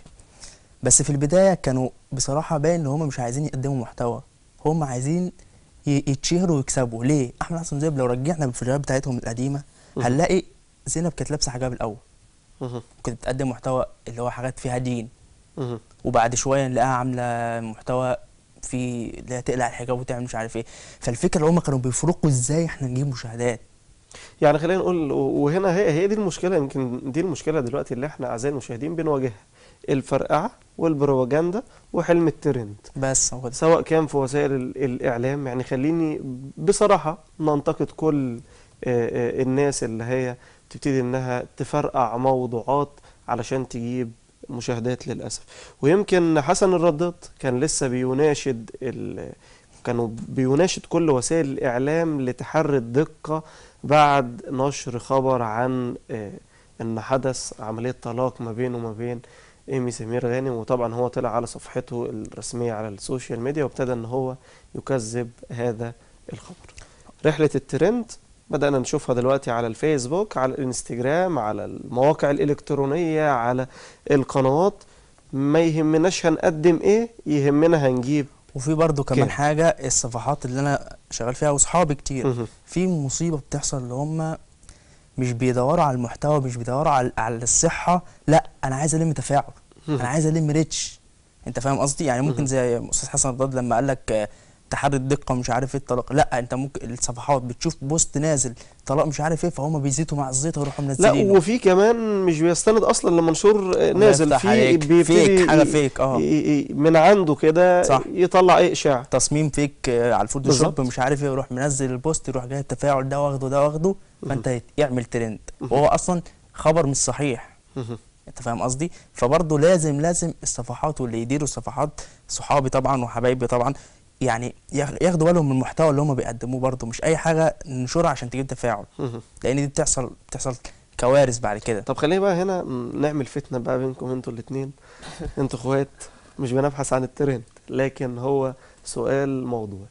بس في البدايه كانوا بصراحه باين ان هم مش عايزين يقدموا محتوى هم عايزين ي- يتشهروا ويكسبوا ليه احمد حسن وزينب لو رجعنا بالفيديوهات بتاعتهم القديمه هنلاقي زينب كانت لابسه حجاب الاول مهم. كانت بتقدم محتوى اللي هو حاجات فيها دين مهم. وبعد شويه نلاقيها عامله محتوى في اللي هي تقلع الحجاب وتعمل مش عارف ايه فالفكره اللي هم كانوا بيفرقوا ازاي احنا نجيب مشاهدات يعني خلينا نقول وهنا هي هي دي المشكله يمكن دي المشكله دلوقتي اللي احنا اعزائي المشاهدين بنواجهها الفرقعه والبروباجندا وحلم الترند بس هو ده سواء كان في وسائل ال- الإعلام يعني خليني بصراحة ننتقد كل آه، آه، الناس اللي هي تبتدي إنها تفرقع موضوعات علشان تجيب مشاهدات للأسف ويمكن حسن الرداد كان لسه بيناشد ال... كانوا بيناشد كل وسائل الإعلام لتحري الدقة بعد نشر خبر عن آه، إن حدث عملية طلاق ما بينه وما بين ايمي سمير غانم وطبعا هو طلع على صفحته الرسميه على السوشيال ميديا وابتدى ان هو يكذب هذا الخبر رحله الترند بدأنا نشوفها دلوقتي على الفيسبوك على الانستجرام على المواقع الإلكترونية على القنوات ما يهمناش هنقدم ايه يهمنا هنجيب وفي برضو كمان كده. حاجه الصفحات اللي انا شغال فيها واصحابي كتير مهم. في مصيبه بتحصل اللي هم مش بيدوروا على المحتوى مش بيدوروا على على الصحه لا انا عايز الم تفاعل انا عايز الم ريتش انت فاهم قصدي يعني ممكن زي استاذ حسن رضاد لما قال لك آه، تحري الدقه مش عارف ايه الطلاق لا انت ممكن الصفحات بتشوف بوست نازل طلاق مش عارف ايه فهم بيزيدوا مع الزيطه ويروحوا لا منزلينه وفي كمان مش بيستند اصلا لمنشور آه، الله نازل يفتح في عليك. بيبتدي فيك، حاجة ي- فيك، اه. ي- ي- من عنده كده صح. يطلع ايه اشاعه تصميم فيك آه، على الفوتوشوب بالظبط. مش عارف ايه يروح منزل البوست يروح جاي التفاعل ده واخده ده واخده فانت يت- يعمل ترند وهو اصلا خبر مش صحيح مهم. انت فاهم قصدي فبرضه لازم لازم الصفحات واللي يديروا الصفحات صحابي طبعا وحبايبي طبعا يعني ياخ- ياخدوا بالهم من المحتوى اللي هم بيقدموه برضه مش اي حاجه ننشرها عشان تجيب تفاعل مهم. لان دي بتحصل بتحصل كوارث بعد كده طب خلينا بقى هنا نعمل فتنة بقى بينكم انتوا الاتنين انتوا اخوات مش بنبحث عن الترند لكن هو سؤال موضوعي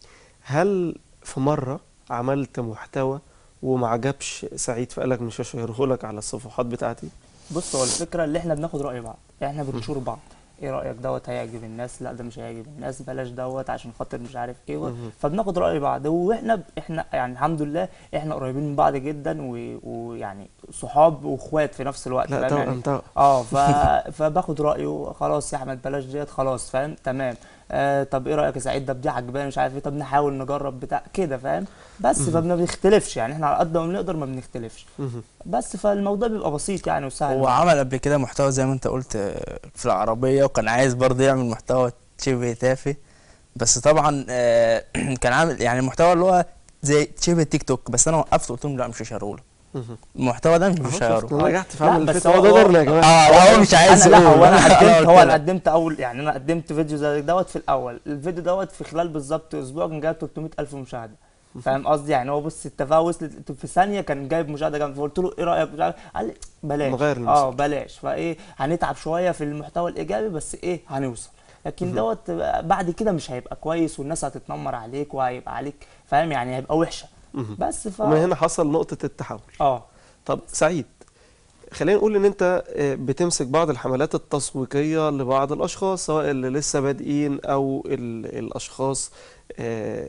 هل في مرة عملت محتوى وما عجبش سعيد فقالك مش هشيره لك على الصفحات بتاعتي بص هو الفكره اللي احنا بناخد راي بعض احنا بنشور بعض ايه رايك دوت هيعجب الناس لا ده مش هيعجب الناس بلاش دوت عشان خاطر مش عارف ايه و- مهم. فبناخد راي بعض واحنا ب- احنا يعني الحمد لله احنا قريبين من بعض جدا و- ويعني صحاب واخوات في نفس الوقت لا فاهم طبعا يعني طبعا اه ف... فباخد رايه خلاص يا احمد بلاش ديت خلاص فاهم تمام آه طب ايه رايك يا سعيد ده دي عجباني مش عارف ايه طب نحاول نجرب بتاع كده فاهم بس فما بنختلفش يعني احنا على قد ما بنقدر ما بنختلفش مهم. بس فالموضوع بيبقى بسيط يعني وسهل هو عمل قبل كده محتوى زي ما انت قلت آه، في العربيه وكان عايز برضه يعمل محتوى شبه تافه بس طبعا آه، كان عامل يعني المحتوى اللي هو زي شبه تيك توك بس انا وقفت قلت لهم لا مش هشيره مهم. المحتوى ده مش أهو هشيره شفت، انا نجحت في لا، عمل بس الفتنة هو- هو ده دورنا يا جماعة اه هو مش عايز انا لا يقول. هو انا أنا قدمت قلت هو انا لك. قدمت اول يعني انا قدمت فيديو زي دوت في الاول الفيديو دوت في خلال بالظبط اسبوع كان جايب 300 الف مشاهده فاهم قصدي يعني هو بص التفاهه وصلت في ثانيه كان جايب مشاهده جامده فقلت له ايه رايك مش عارف قال لي بلاش نغير اه المسار. بلاش فايه هنتعب شويه في المحتوى الايجابي بس ايه هنوصل لكن دوت بعد كده مش هيبقى كويس والناس هتتنمر عليك وهيبقى عليك فاهم يعني هيبقى وحشه مهم. بس ف ومن هنا حصل نقطة التحول اه طب سعيد خلينا نقول ان انت آه، بتمسك بعض الحملات التسويقية لبعض الاشخاص سواء اللي لسه بادئين او ال- الاشخاص آه،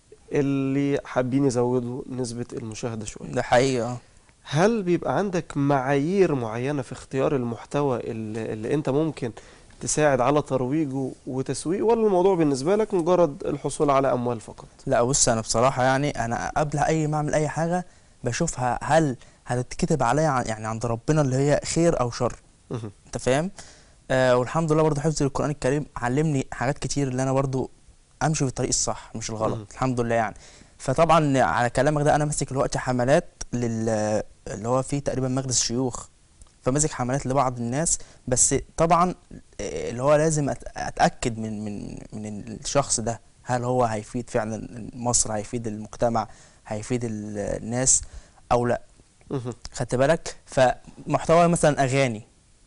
اللي حابين يزودوا نسبة المشاهدة شوية ده حقيقي اه هل بيبقى عندك معايير معينة في اختيار المحتوى اللي, اللي انت ممكن تساعد على ترويجه وتسويقه ولا الموضوع بالنسبة لك مجرد الحصول على اموال فقط لا بص انا بصراحه يعني انا قبل اي ما اعمل اي حاجه بشوفها هل هتتكتب عليا عن- يعني عند ربنا اللي هي خير او شر مهم. انت فاهم آه والحمد لله برضو حفظ القران الكريم علمني حاجات كتير اللي انا برضو امشي في الطريق الصح مش مم. الغلط الحمد لله يعني فطبعا على كلامك ده انا ماسك دلوقتي حملات لل اللي هو فيه تقريبا مجلس شيوخ فماسك حملات لبعض الناس بس طبعا آه، اللي هو لازم أت- اتاكد من من من الشخص ده هل هو هيفيد فعلا مصر هيفيد المجتمع هيفيد ال- الناس او لا مهم. خدت بالك فمحتوى مثلا اغاني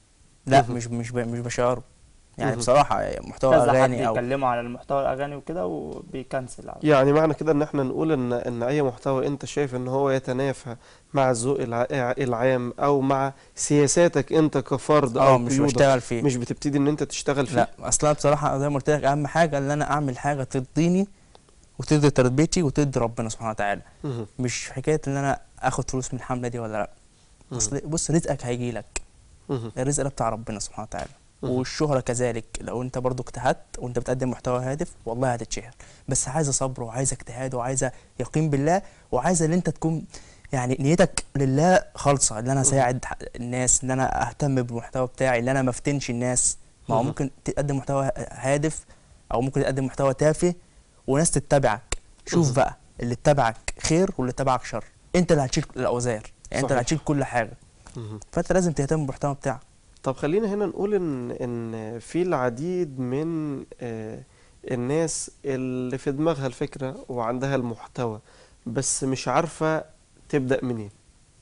لا مهم. مش مش ب- مش بشعره يعني مهم. بصراحه محتوى كذا حد اغاني او يكلموا على المحتوى الاغاني وكده وبيكنسل على يعني معنى كده ان احنا نقول ان ان اي محتوى انت شايف ان هو يتنافى مع الذوق الع- العام او مع سياساتك انت كفرد اه او مش قيودك بشتغل فيه مش بتبتدي ان انت تشتغل فيه لا اصلا بصراحه زي ما قلت لك اهم حاجه ان انا اعمل حاجه ترضيني وترضي تربيتي وترضي ربنا سبحانه وتعالى مهم. مش حكايه ان انا اخد فلوس من الحمله دي ولا لا اصل بص رزقك هيجي لك مهم. الرزق ده بتاع ربنا سبحانه وتعالى مهم. والشهرة كذلك لو انت برضو اجتهدت وانت بتقدم محتوى هادف والله هتتشهر بس عايزة صبر وعايزة اجتهاد وعايزة يقين بالله وعايزة ان انت تكون يعني نيتك لله خالصة ان انا اساعد ح- الناس ان انا اهتم بالمحتوى بتاعي ان انا ما افتنش الناس ما هو مهم. ممكن تقدم محتوى ه- هادف او ممكن تقدم محتوى تافه وناس تتبعك شوف مهم. بقى اللي اتبعك خير واللي اتبعك شر انت اللي هتشيل الاوزار يعني انت اللي صحيح. هتشيل كل حاجة مهم. فانت لازم تهتم بالمحتوى بتاعك طب خلينا هنا نقول ان ان في العديد من آه، الناس اللي في دماغها الفكرة وعندها المحتوى بس مش عارفة تبدأ منين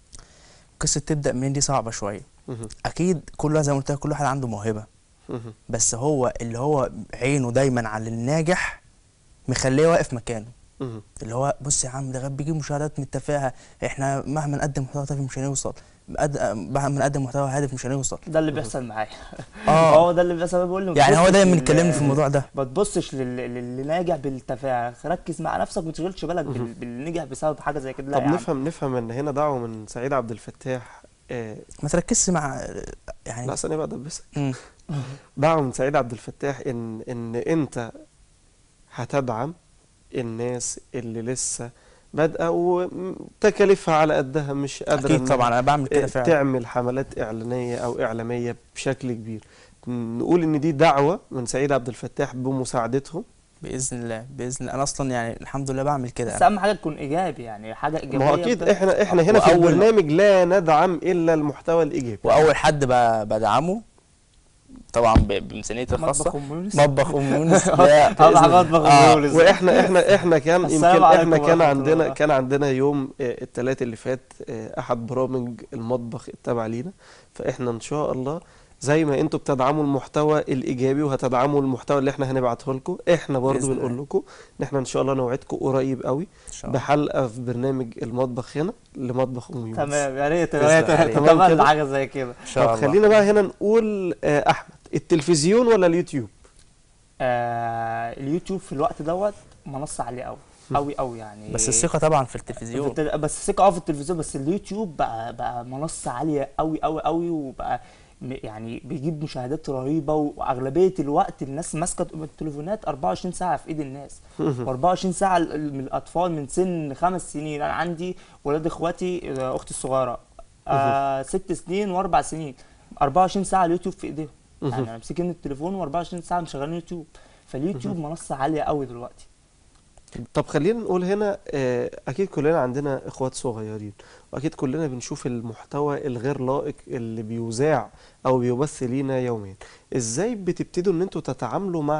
قصة تبدأ منين دي صعبة شوية مهم. اكيد كل زي ما قلت لك كل واحد عنده موهبه مهم. بس هو اللي هو عينه دايما على الناجح مخليه واقف مكانه مهم. اللي هو بص يا عم ده غاب بيجيب مشاهدات من التفاهه احنا مهما نقدم محتوى تافه مش هنوصل بقد- مهما نقدم محتوى هادف مش هنوصل ده اللي بيحصل معايا اه هو ده اللي بيحصل بقول له ما يعني هو تبصش دايما لل- يكلمني في الموضوع ده ما تبصش لل- للي ناجح بالتفاهه ركز مع نفسك وما تشغلش بالك بال- باللي نجح بسبب حاجه زي كده لا طب يا عم. نفهم نفهم ان هنا دعوة من سعيد عبد الفتاح آه، ما تركزش مع يعني لا ثانية بقى دبسك مم. دعوة من سعيد عبد الفتاح ان ان انت هتدعم الناس اللي لسه بادئة وتكاليفها على قدها مش قادرة اكيد إنها طبعا انا بعمل كده آه، فعلا تعمل حملات إعلانية أو إعلامية بشكل كبير نقول إن دي دعوة من سعيد عبد الفتاح بمساعدتهم باذن الله باذن الله انا اصلا يعني الحمد لله بعمل كده بس اهم حاجه تكون ايجابي يعني حاجه ايجابيه ما هو أكيد بجد. إحنا إحنا هنا في وأول- البرنامج لا ندعم إلا المحتوى الإيجابي واول حد ب- بدعمه طبعا ب- بميزانيتي مطبخ الخاصه ام يونس مطبخ ام يونس لا طبعا بإذن- مطبخ آه، ام يونس واحنا احنا احنا كان السلام يمكن عليكم احنا كان ورحمة عندنا الله. كان عندنا يوم الثلاث اللي فات آه، احد برامج المطبخ التابع لينا فاحنا ان شاء الله زي ما انتوا بتدعموا المحتوى الايجابي وهتدعموا المحتوى اللي احنا هنبعته لكم احنا برضو بإذن بنقول الله. لكم ان احنا ان شاء الله نوعدكم قريب قوي ان شاء الله بحلقه في برنامج المطبخ هنا لمطبخ ام يونس تمام يا ريت بإذن يا ريت الله. تمام تتمنى كده؟ حاجه زي كده ان شاء طب الله خلينا بقى هنا نقول آه، احمد التلفزيون ولا اليوتيوب آه اليوتيوب في الوقت دوت منصه عاليه قوي قوي قوي يعني بس الثقه طبعا في في التلفزيون التل- بس ثقة اه في التلفزيون بس اليوتيوب بقى بقى منصة عالية قوي قوي قوي وبقى م- يعني بيجيب مشاهدات رهيبة واغلبية الوقت الناس ماسكة التليفونات 24 ساعة في ايد الناس و24 ساعة ال- ال- من الاطفال من سن خمس سنين انا عندي ولاد اخواتي آه، اختي الصغيرة آه ست سنين واربع سنين 24 ساعة اليوتيوب في ايديهم يعني ماسكين التليفون و24 ساعة مشغلين يوتيوب فاليوتيوب منصة عالية قوي دلوقتي طب خلينا نقول هنا آه، اكيد كلنا عندنا اخوات صغيرين واكيد كلنا بنشوف المحتوى الغير لائق اللي بيذاع او بيبث لينا يوميا ازاي بتبتدوا ان انتوا تتعاملوا مع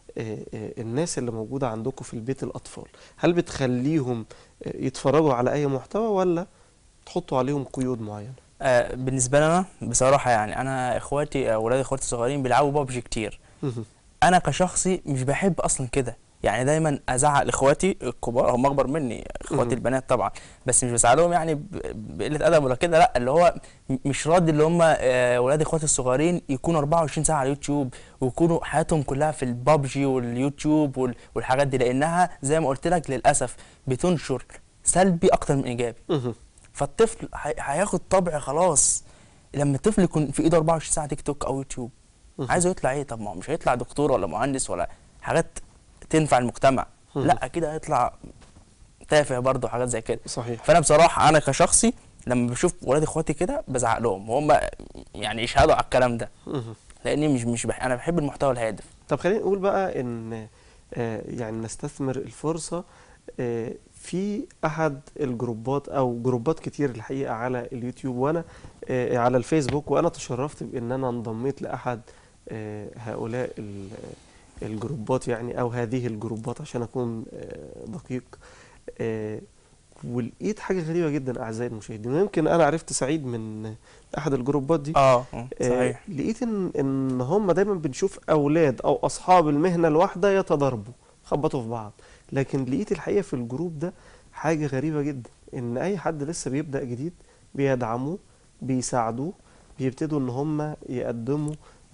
آه، آه، الناس اللي موجودة عندكم في البيت الأطفال هل بتخليهم آه، يتفرجوا على أي محتوى ولا تحطوا عليهم قيود معينة؟ آه بالنسبه لنا بصراحه يعني انا اخواتي اولاد اخواتي الصغيرين بيلعبوا بابجي كتير مهم. انا كشخصي مش بحب اصلا كده يعني دايما ازعق لاخواتي الكبار هم اكبر مني اخواتي مهم. البنات طبعا بس مش بزعلهم يعني ب- بقله ادب ولا كده لا اللي هو م- مش راضي اللي هم آه، ولاد اخواتي الصغيرين يكونوا 24 ساعه على اليوتيوب ويكونوا حياتهم كلها في البابجي واليوتيوب وال- والحاجات دي لانها زي ما قلت لك للاسف بتنشر سلبي اكتر من ايجابي مهم. فالطفل هي- هياخد طبع خلاص لما الطفل يكون في ايده 24 ساعه تيك توك او يوتيوب مهم. عايزه يطلع ايه طب ما هو مش هيطلع دكتور ولا مهندس ولا حاجات تنفع المجتمع مهم. لا اكيد هيطلع تافه برضه حاجات زي كده صحيح فانا بصراحه انا كشخصي لما بشوف ولاد اخواتي كده بزعق لهم وهم يعني يشهدوا على الكلام ده مهم. لاني مش مش بح... انا بحب المحتوى الهادف طب خلينا نقول بقى ان آه، يعني نستثمر الفرصة آه، في احد الجروبات او جروبات كتير الحقيقة على اليوتيوب وانا آه، على الفيسبوك وانا تشرفت بان انا انضميت لاحد آه، هؤلاء ال- الجروبات يعني او هذه الجروبات عشان اكون آه، دقيق آه، ولقيت حاجة غريبة جدا اعزائي المشاهدين ويمكن انا عرفت سعيد من احد الجروبات دي اه آه، صحيح لقيت ان ان هم دايما بنشوف اولاد او اصحاب المهنه الواحده يتضاربوا خبطوا في بعض لكن لقيت الحقيقه في الجروب ده حاجه غريبه جدا ان اي حد لسه بيبدا جديد بيدعموه بيساعدوه بيبتدوا ان هم يقدموا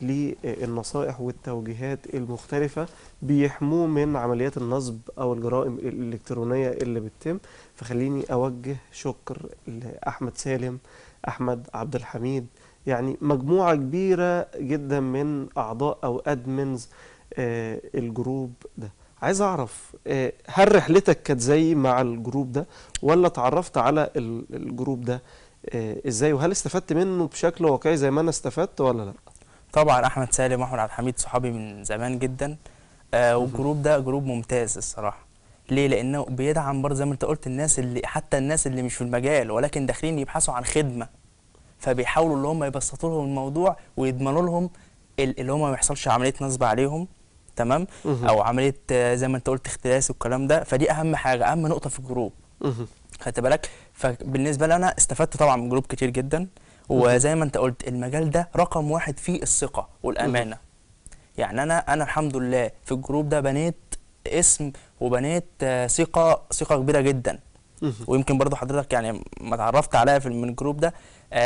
للنصائح والتوجيهات المختلفة بيحموه من عمليات النصب أو الجرائم الإلكترونية اللي بتتم فخليني أوجه شكر لأحمد سالم أحمد عبد الحميد يعني مجموعة كبيرة جدا من أعضاء أو أدمنز آه الجروب ده عايز أعرف آه هل رحلتك كانت زي مع الجروب ده ولا اتعرفت على ال- الجروب ده آه إزاي وهل استفدت منه بشكل واقعي زي ما أنا استفدت ولا لأ؟ طبعا احمد سالم واحمد عبد الحميد صحابي من زمان جدا آه والجروب ده جروب ممتاز الصراحه ليه لانه بيدعم برضه زي ما انت قلت الناس اللي حتى الناس اللي مش في المجال ولكن داخلين يبحثوا عن خدمه فبيحاولوا اللي هم يبسطوا لهم الموضوع ويضمنوا لهم ال- اللي هم ما يحصلش عمليه نصب عليهم تمام مهم. او عمليه آه، زي ما انت قلت اختلاس والكلام ده فدي اهم حاجه اهم نقطه في الجروب مهم. خدت بالك فبالنسبه لي انا استفدت طبعا من جروب كتير جدا وزي ما انت قلت المجال ده رقم واحد فيه الثقه والامانه يعني انا انا الحمد لله في الجروب ده بنيت اسم وبنيت آه، ثقه ثقه كبيره جدا مهم. ويمكن برضو حضرتك يعني ما اتعرفت عليا في من الجروب ده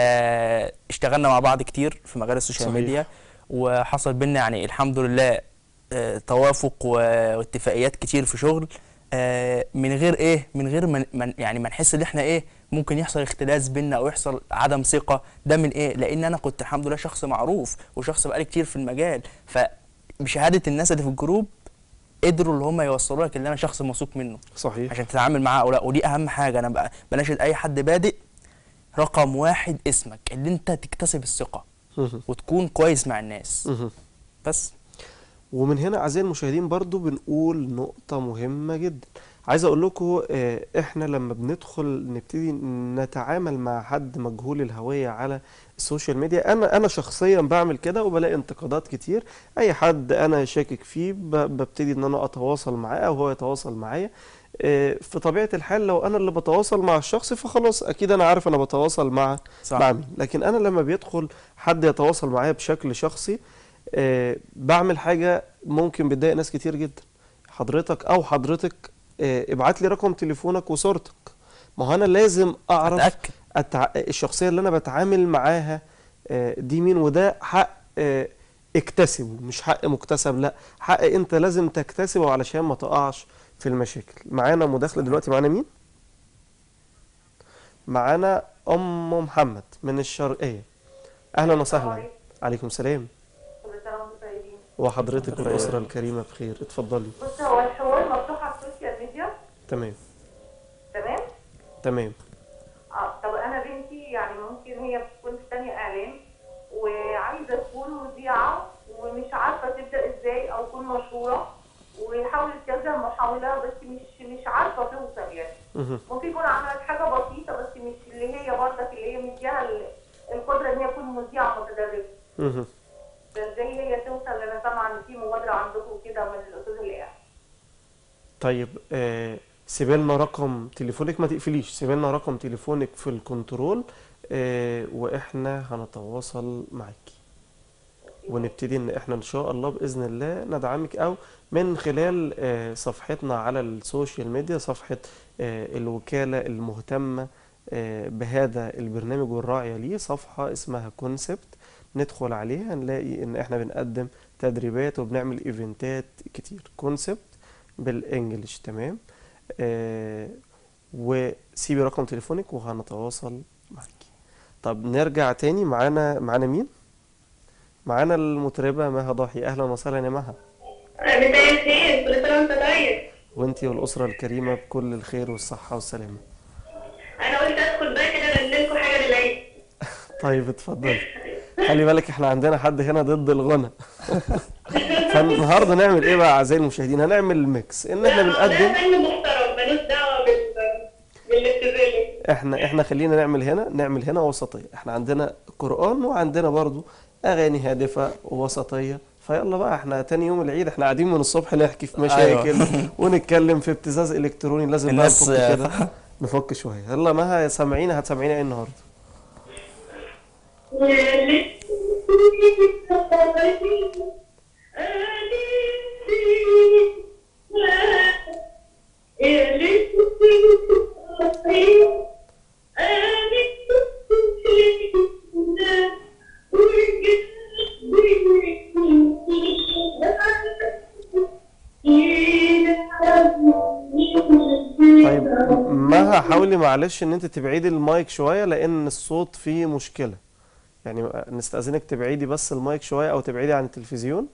آه، اشتغلنا مع بعض كتير في مجال السوشيال صحيح. ميديا وحصل بينا يعني الحمد لله آه، توافق و- واتفاقيات كتير في شغل آه، من غير ايه من غير ما من يعني ما نحس ان احنا ايه ممكن يحصل اختلاس بينا او يحصل عدم ثقه ده من ايه لان انا كنت الحمد لله شخص معروف وشخص بقالي كتير في المجال فبشهاده الناس اللي في الجروب قدروا اللي هم يوصلوا لك ان انا شخص موثوق منه صحيح عشان تتعامل معاه او لا ودي اهم حاجه انا بقى بناشد اي حد بادئ رقم واحد اسمك اللي انت تكتسب الثقه مهم. وتكون كويس مع الناس مهم. بس ومن هنا اعزائي المشاهدين برضو بنقول نقطة مهمة جدا عايز اقول لكم آه، احنا لما بندخل نبتدي نتعامل مع حد مجهول الهوية على السوشيال ميديا انا انا شخصيا بعمل كده وبلاقي انتقادات كتير اي حد انا شاكك فيه ب- ببتدي ان انا اتواصل معاه او هو يتواصل معايا آه، في طبيعة الحال لو انا اللي بتواصل مع الشخص فخلاص اكيد انا عارف انا بتواصل مع صح مع مين لكن انا لما بيدخل حد يتواصل معايا بشكل شخصي آه بعمل حاجه ممكن بتضايق ناس كتير جدا حضرتك او حضرتك آه ابعت لي رقم تليفونك وصورتك ما هو انا لازم اعرف اتاكد أتع... الشخصيه اللي انا بتعامل معاها آه دي مين وده حق آه اكتسبه مش حق مكتسب لا حق انت لازم تكتسبه علشان ما تقعش في المشاكل معانا مداخله دلوقتي معانا مين معانا ام محمد من الشرقيه اهلا وسهلا عليكم السلام كل سنه وانتم طيبين وحضرتك والاسره الكريمه بخير اتفضلي بص هو الحوار مفتوح على السوشيال ميديا تمام تمام تمام اه طب انا بنتي يعني ممكن هي بتكون في ثانيه اعلام وعايزه تكون مذيعه ومش عارفه تبدا ازاي او تكون مشهوره وحاولت كذا محاوله بس مش مش عارفه توصل يعني مهم. ممكن يكون عملت حاجه بسيطه بس مش اللي هي برضك اللي هي مديها ال- القدره ان هي تكون مذيعه متدربه مهم. فازاي هي توصل لان طبعا في مبادره عندكم كده من طيب آه سيبي لنا رقم تليفونك ما تقفليش سيبي لنا رقم تليفونك في الكنترول آه واحنا هنتواصل معاكي ونبتدي ان احنا ان شاء الله باذن الله ندعمك او من خلال آه صفحتنا على السوشيال ميديا صفحة آه الوكالة المهتمة آه بهذا البرنامج والراعية ليه صفحة اسمها كونسبت ندخل عليها نلاقي ان احنا بنقدم تدريبات وبنعمل ايفنتات كتير كونسبت بالانجلش تمام آه وسيبي رقم تليفونك وهنتواصل معاكي طب نرجع تاني معانا معانا مين معانا المطربة مها ضاحي اهلا وسهلا يا مها مساء الخير كل سنة وانت طيب وانتي والاسرة الكريمة بكل الخير والصحة والسلامة انا قلت ادخل بقى كده اغني لكم حاجة للعيد طيب اتفضلي خلي بالك احنا عندنا حد هنا ضد الغنى فالنهارده نعمل ايه بقى اعزائي المشاهدين هنعمل ميكس ان احنا ده بنقدم فن محترم ملوش دعوة بال بالابتذال احنا احنا خلينا نعمل هنا نعمل هنا وسطيه احنا عندنا قران وعندنا برضو اغاني هادفه ووسطيه فيلا بقى احنا تاني يوم العيد احنا قاعدين من الصبح نحكي في مشاكل ونتكلم في ابتزاز الكتروني لازم بقى الناس- نفك كده نفك شويه يلا مها سامعينا هتسامعينا ايه النهارده طيب مها حاولي معلش ان انت تبعدي المايك شويه لان الصوت فيه مشكله يعني نستأذنك تبعدي بس المايك شويه او تبعدي عن التلفزيون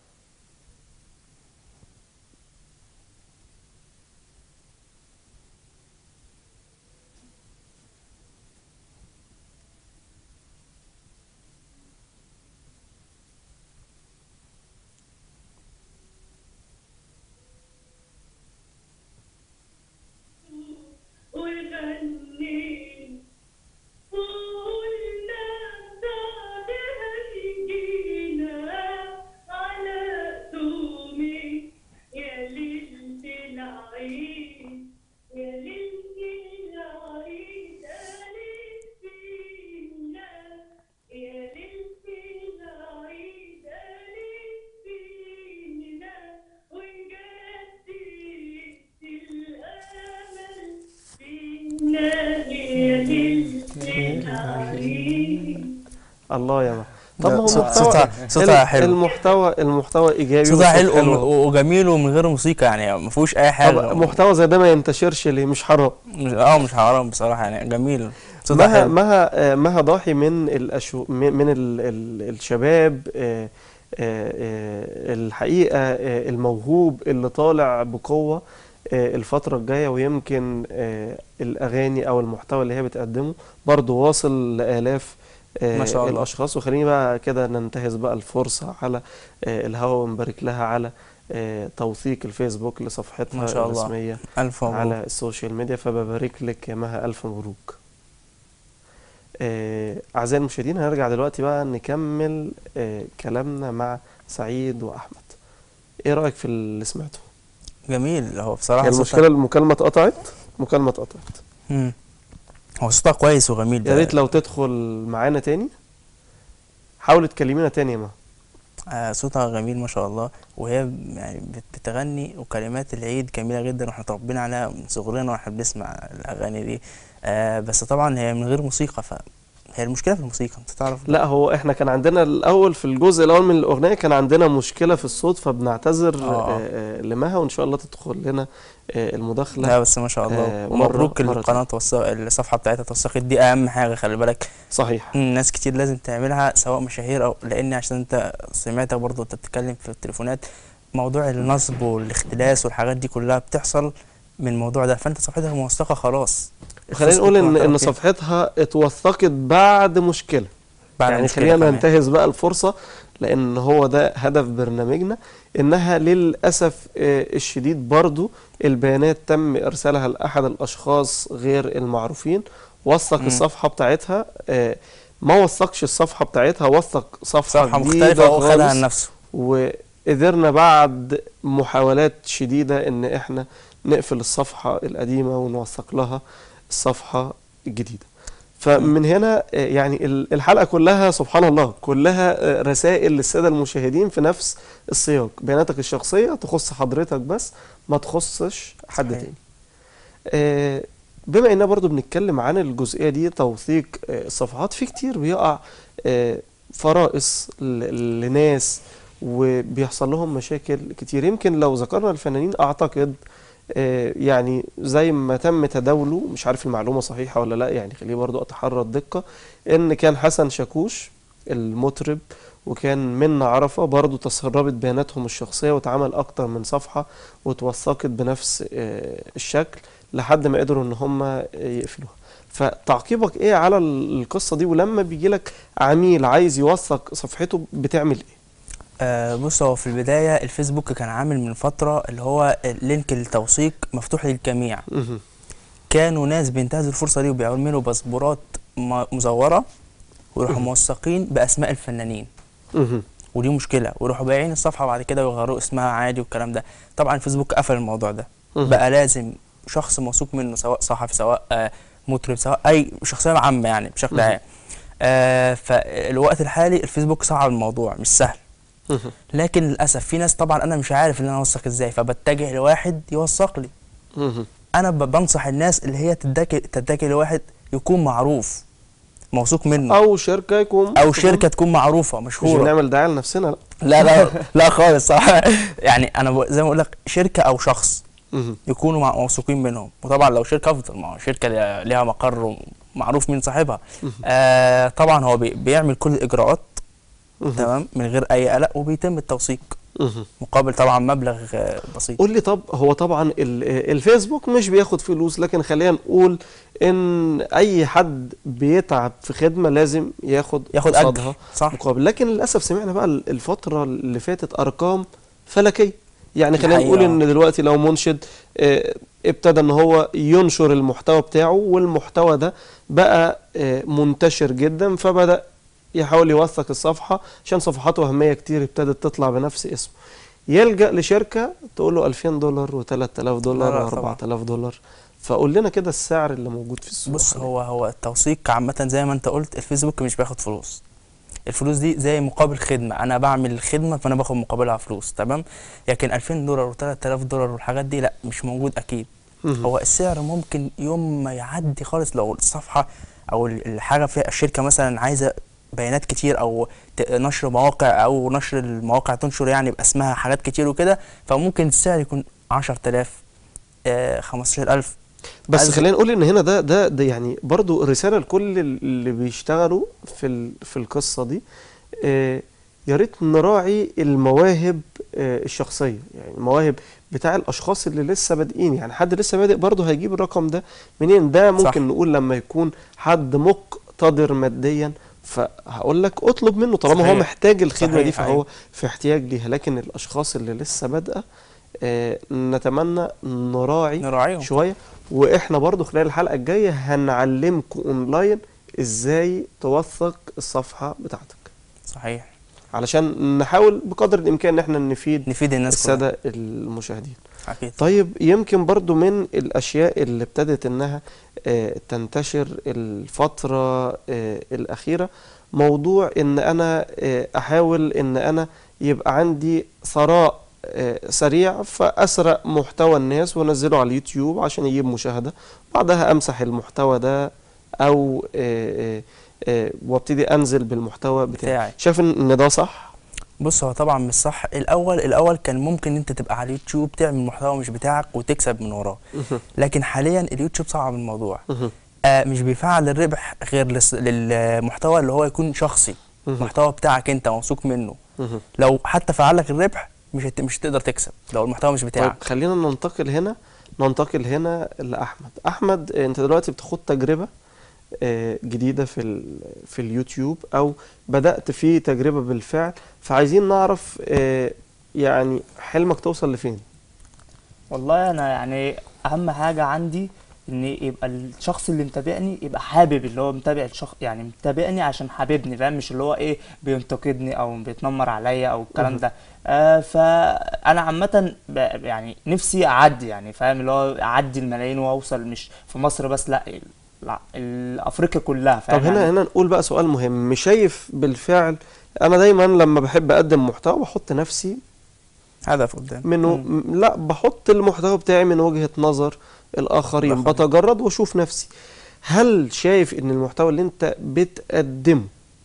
الله يا مها طب ما هو صوت- محتوى صوتها صوتها ال- حلو المحتوى المحتوى ايجابي صوتها والصوت حلو و- وجميل ومن غير موسيقى يعني ما فيهوش اي طب حاجه محتوى زي ده ما ينتشرش ليه مش حرام مش- اه مش حرام بصراحه يعني جميل صوتها مها حلو مها آه، مها ضاحي من الأشو من من ال ال الشباب آه، آه، آه، الحقيقة آه، الموهوب اللي طالع بقوة آه، الفترة الجاية ويمكن آه، الأغاني أو المحتوى اللي هي بتقدمه برضه واصل لآلاف آه، ما شاء الله. الأشخاص وخليني بقى كده ننتهز بقى الفرصة على آه، الهوا ونبارك لها على آه، توثيق الفيسبوك لصفحتها ما شاء الله. الرسمية الف مبروك على السوشيال ميديا فببارك لك يا مها ألف مبروك آه، أعزائي المشاهدين هنرجع دلوقتي بقى نكمل آه، كلامنا مع سعيد وأحمد إيه رأيك في اللي سمعته؟ جميل هو بصراحه هي صوتها المشكلة المكالمة اتقطعت مكالمة اتقطعت مم. هو صوتها كويس وجميل يا ده ريت لو تدخل معانا تاني حاول تكلمينا تاني يا مها آه صوتها جميل ما شاء الله وهي ب- يعني بت- بتغني وكلمات العيد جميلة جدا واحنا اتربينا عليها من صغرنا واحنا بنسمع الأغاني دي آه بس طبعا هي من غير موسيقى فهي المشكلة في الموسيقى انت تعرف لا هو احنا كان عندنا الأول في الجزء الأول من الأغنية كان عندنا مشكلة في الصوت فبنعتذر آه. آه، آه، لمها وإن شاء الله تدخل لنا آه، المداخلة لا بس ما شاء الله آه، مرة- ومبروك مرة القناة توثق الصفحة بتاعتها اتوثقت دي أهم حاجة خلي بالك صحيح مم، ناس كتير لازم تعملها سواء مشاهير أو لأن عشان انت سمعتك برضه انت بتتكلم في التليفونات موضوع النصب والاختلاس والحاجات دي كلها بتحصل من الموضوع ده فانت صفحتك موثقة خلاص خلينا الفلوس نقول ان بتكون ان فيها. صفحتها اتوثقت بعد مشكله بعد يعني مشكلة خلينا كمان. ننتهز بقى الفرصه لان هو ده هدف برنامجنا انها للاسف آه، الشديد برضو البيانات تم ارسالها لاحد الاشخاص غير المعروفين وثق مم. الصفحه بتاعتها آه، ما وثقش الصفحه بتاعتها وثق صفحه, صفحة جديدة مختلفة وهو خدها خالص عن نفسه قدرنا بعد محاولات شديدة ان احنا نقفل الصفحة القديمة ونوثق لها الصفحة الجديدة فمن هنا آه، يعني ال- الحلقة كلها سبحان الله كلها آه، رسائل للسادة المشاهدين في نفس السياق بياناتك الشخصية تخص حضرتك بس ما تخصش حد صحيح. تاني آه، بما اننا برضو بنتكلم عن الجزئية دي توثيق آه، الصفحات في كتير بيقع آه، فرائص ل- لناس وبيحصل لهم مشاكل كتير يمكن لو ذكرنا الفنانين اعتقد آه، يعني زي ما تم تداوله مش عارف المعلومة صحيحة ولا لا يعني خليه برضو اتحرى الدقة ان كان حسن شاكوش المطرب وكان منى عرفة برضو تسربت بياناتهم الشخصية واتعمل اكتر من صفحة وتوثقت بنفس آه، الشكل لحد ما قدروا ان هم يقفلوها فتعقيبك ايه على القصة دي ولما بيجي لك عميل عايز يوثق صفحته بتعمل ايه آه بص هو في البداية الفيسبوك كان عامل من فترة اللي هو لينك التوثيق مفتوح للجميع مهم. كانوا ناس بينتهزوا الفرصة دي وبيعملوا باسبورات م- مزورة ويروحوا موثقين بأسماء الفنانين مهم. ودي مشكلة ويروحوا بايعين الصفحة بعد كده ويغيروا اسمها عادي والكلام ده طبعا الفيسبوك قفل الموضوع ده مهم. بقى لازم شخص موثوق منه سواء صحفي سواء آه مطرب سواء أي شخصية عامة يعني بشكل مهم. عام آه فالوقت الحالي الفيسبوك صعب الموضوع مش سهل مهم. لكن للأسف في ناس طبعا أنا مش عارف إن أنا أوثق إزاي فبتجه لواحد يوثق لي مهم. انا ب- بنصح الناس اللي هي تتجه تتجه لواحد يكون معروف موثوق منه او شركة يكون او شركه تكون معروفه مش مشهوره بنعمل دعاية لنفسنا لا لا لا لا خالص صح يعني انا ب- زي ما اقول لك شركه او شخص مهم. يكونوا مع- موثوقين منهم وطبعا لو شركه افضل ما هو شركه ليها- ليها مقر ومعروف مين صاحبها آه طبعا هو بي بيعمل كل الاجراءات مهم. تمام من غير اي قلق وبيتم التوثيق مهم. مقابل طبعا مبلغ آه، بسيط قول لي طب هو طبعا ال- الفيسبوك مش بياخد فلوس لكن خلينا نقول ان اي حد بيتعب في خدمة لازم ياخد ياخد قصادها اجر صح مقابل لكن للاسف سمعنا بقى الفترة اللي فاتت ارقام فلكية يعني خلينا الحقيقة نقول آه. ان دلوقتي لو منشد آه، ابتدى ان هو ينشر المحتوى بتاعه والمحتوى ده بقى آه، منتشر جدا فبدأ يحاول يوثق الصفحة عشان صفحات وهمية كتير ابتدت تطلع بنفس اسمه يلجأ لشركة تقول له 2000 دولار و3000 لا، دولار لا، طبعا. و4000 دولار فقول لنا كده السعر اللي موجود في السوق بص حاليا. هو هو التوثيق عامة زي ما انت قلت الفيسبوك مش بياخد فلوس الفلوس دي زي مقابل خدمة انا بعمل الخدمة فانا باخد مقابلها فلوس تمام لكن 2000 دولار و3000 دولار والحاجات دي لا مش موجود اكيد مهم. هو السعر ممكن يوم ما يعدي خالص لو الصفحة او ال- الحاجة فيها الشركة مثلا عايزة بيانات كتير او ت- نشر مواقع او نشر المواقع تنشر يعني باسمها حاجات كتير وكده فممكن السعر يكون 10000 آه 15000 بس عايز- خلينا نقول ان هنا ده ده ده يعني برضو رساله لكل اللي بيشتغلوا في ال- في القصه دي آه، يا ريت نراعي المواهب آه، الشخصيه يعني المواهب بتاع الاشخاص اللي لسه بادئين يعني حد لسه بادئ برضه هيجيب الرقم ده منين ده ممكن صح. نقول لما يكون حد مقتدر ماديا فهقول لك اطلب منه طالما هو صحيح. محتاج الخدمه دي صحيح، فهو أيوة. في احتياج ليها لكن الاشخاص اللي لسه بادئه آه، نتمنى نراعي نراعيهم شويه واحنا برضو خلال الحلقه الجايه هنعلمكم اونلاين ازاي توثق الصفحه بتاعتك صحيح علشان نحاول بقدر الامكان ان احنا نفيد نفيد الناس كلها الساده المشاهدين اكيد طيب يمكن برضو من الاشياء اللي ابتدت انها آه، تنتشر الفتره آه، الاخيره موضوع ان انا آه، احاول ان انا يبقى عندي ثراء آه، سريع فاسرق محتوى الناس وانزله على اليوتيوب عشان يجيب مشاهده بعدها امسح المحتوى ده او آه، آه، آه، وابتدي انزل بالمحتوى بتاعي بتاعي شايف ان إن ده صح بص هو طبعا مش صح الاول الاول كان ممكن انت تبقى على اليوتيوب تعمل محتوى مش بتاعك وتكسب من وراه لكن حاليا اليوتيوب صعب الموضوع آه مش بيفعل الربح غير لس- للمحتوى اللي هو يكون شخصي محتوى بتاعك انت موثوق منه لو حتى فعل لك الربح مش هت... مش هتقدر تكسب لو المحتوى مش طيب بتاعك خلينا ننتقل هنا ننتقل هنا لأحمد أحمد آه، أنت دلوقتي بتخوض تجربة آه، جديدة في ال- في اليوتيوب أو بدأت في تجربة بالفعل فعايزين نعرف آه، يعني حلمك توصل لفين والله انا يعني اهم حاجه عندي ان يبقى الشخص اللي متابعني يبقى حابب اللي هو متابع الشخص يعني متابعني عشان حاببني فاهم مش اللي هو ايه بينتقدني او بيتنمر عليا او الكلام ده آه فانا عامه ب- يعني نفسي اعدي يعني فاهم اللي هو اعدي الملايين واوصل مش في مصر بس لا لا افريقيا كلها فاهم طب هنا يعني هنا نقول بقى سؤال مهم مش شايف بالفعل انا دايما لما بحب اقدم محتوى بحط نفسي هدف قدام منه م- لا بحط المحتوى بتاعي من وجهة نظر الآخرين الآخرين. بتجرد واشوف نفسي هل شايف ان المحتوى اللي انت بتقدمه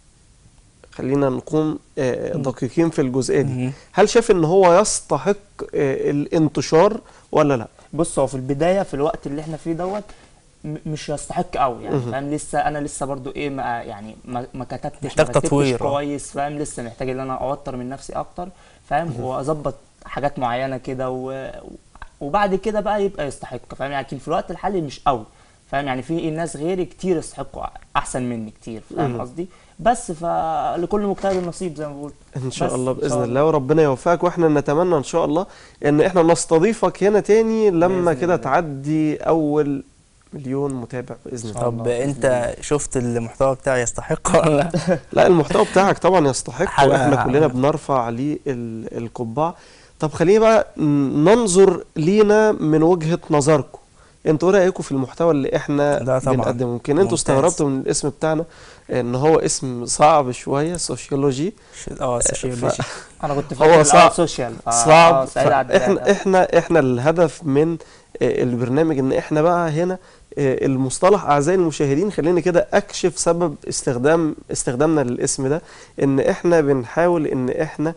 خلينا نكون آه، دقيقين في الجزئية دي مهم. هل شايف ان هو يستحق آه، الانتشار ولا لا بص هو في البدايه في الوقت اللي احنا فيه دوت م- مش يستحق قوي يعني مهم. فاهم لسه انا لسه برضو ايه ما يعني ما, ما كتبتش محتاج ما رتبتش تطوير، آه. كويس فاهم لسه محتاج ان انا اوتر من نفسي اكتر فاهم واظبط حاجات معينه كده و... وبعد كده بقى يبقى يستحق فاهم يعني لكن في الوقت الحالي مش قوي فاهم يعني في ناس غيري كتير يستحقوا احسن مني كتير فاهم مهم. قصدي بس فلكل مجتهد نصيب زي ما بقول ان شاء بس الله إن شاء باذن الله وربنا يوفقك واحنا نتمنى ان شاء الله ان احنا نستضيفك هنا تاني لما بإذن كده الله. تعدي اول مليون متابع باذن الله طب انت شفت المحتوى بتاعي يستحق ولا لا؟ لا المحتوى بتاعك طبعا يستحق حاجة واحنا كلنا عامة. بنرفع عليه ال- القبعة طب خلينا بقى ن- ننظر لينا من وجهة نظركم انتوا ايه رايكم في المحتوى اللي احنا لا طبعا. بنقدمه يمكن انتوا ممتاز. استغربتوا من الاسم بتاعنا ان هو اسم صعب شوية سوشيولوجي اه سوشيولوجي انا كنت هو فاكر الأول صعب- سوشيال ف- صعب آه، سعيد عبد احنا الهادي. احنا احنا الهدف من آه، البرنامج ان احنا بقى هنا آه، المصطلح اعزائي المشاهدين خليني كده اكشف سبب استخدام استخدامنا للاسم ده ان احنا بنحاول ان احنا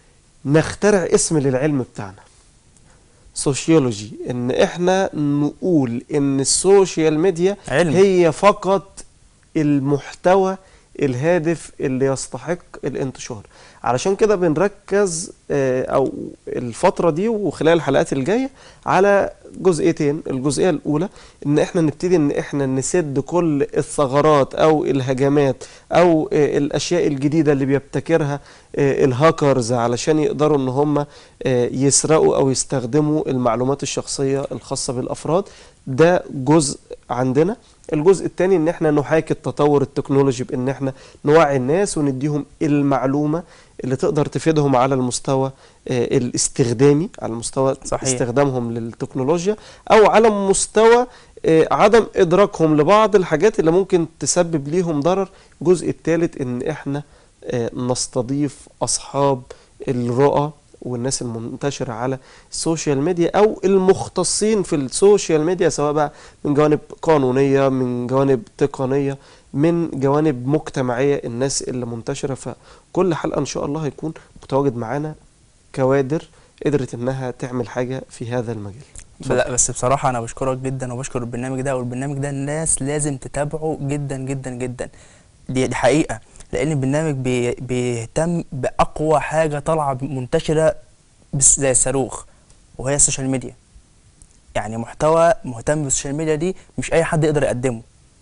نخترع اسم للعلم بتاعنا سوشيولوجي ان احنا نقول ان السوشيال ميديا علم. هي فقط المحتوى الهادف اللي يستحق الانتشار علشان كده بنركز آه، او الفترة دي وخلال الحلقات الجاية على جزئيتين الجزئية الأولى إن إحنا نبتدي إن إحنا نسد كل الثغرات أو الهجمات أو آه، الأشياء الجديدة اللي بيبتكرها آه، الهاكرز علشان يقدروا إن هم آه، يسرقوا أو يستخدموا المعلومات الشخصية الخاصة بالأفراد ده جزء عندنا الجزء الثاني ان احنا نحاكي التطور التكنولوجي بان احنا نوعي الناس ونديهم المعلومه اللي تقدر تفيدهم على المستوى آه، الاستخدامي على مستوى صحيح. استخدامهم للتكنولوجيا او على مستوى آه، عدم ادراكهم لبعض الحاجات اللي ممكن تسبب ليهم ضرر الجزء الثالث ان احنا آه، نستضيف اصحاب الرؤى والناس المنتشرة على السوشيال ميديا أو المختصين في السوشيال ميديا سواء بقى من جوانب قانونية من جوانب تقنية من جوانب مجتمعية الناس اللي منتشرة فكل حلقة إن شاء الله هيكون متواجد معانا كوادر قدرت إنها تعمل حاجة في هذا المجال لا بس بصراحة أنا بشكرك جدا وبشكر البرنامج ده والبرنامج ده الناس لازم تتابعه جدا جدا جدا دي, دي حقيقة لأن البرنامج بي بيهتم بأقوى حاجة طالعة منتشرة بس زي الصاروخ وهي السوشيال ميديا يعني محتوى مهتم بالسوشيال ميديا دي مش أي حد يقدر يقدمه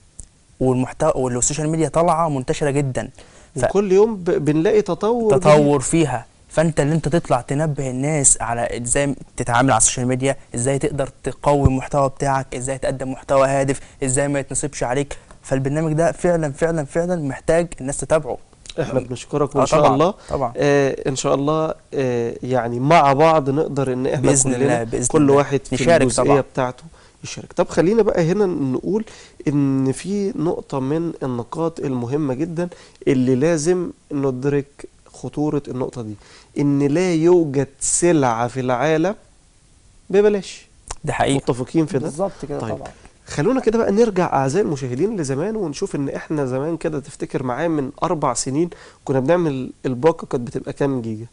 والمحتوى والسوشيال ميديا طالعة منتشرة جدا ف- وكل يوم ب- بنلاقي تطور جديد. تطور فيها فانت اللي انت تطلع تنبه الناس على ازاي تتعامل على السوشيال ميديا ازاي تقدر تقوي المحتوى بتاعك ازاي تقدم محتوى هادف ازاي ما يتنصبش عليك فالبرنامج ده فعلا فعلا فعلا محتاج الناس تتابعه احنا بنشكرك آه وان شاء طبعاً، الله طبعا آه ان شاء الله آه يعني مع بعض نقدر ان احنا بإذن كلنا الله، بإذن كل الله. واحد في نشارك الجزئيه طبعاً. بتاعته يشارك طب خلينا بقى هنا نقول ان في نقطه من النقاط المهمه جدا اللي لازم ندرك خطوره النقطه دي ان لا يوجد سلعه في العالم ببلاش ده حقيقي متفقين في ده بالظبط كده طيب. طبعا خلونا كده بقى نرجع اعزائي المشاهدين لزمان ونشوف ان احنا زمان كده تفتكر معايا من اربع سنين كنا بنعمل الباقه كانت بتبقى كام جيجا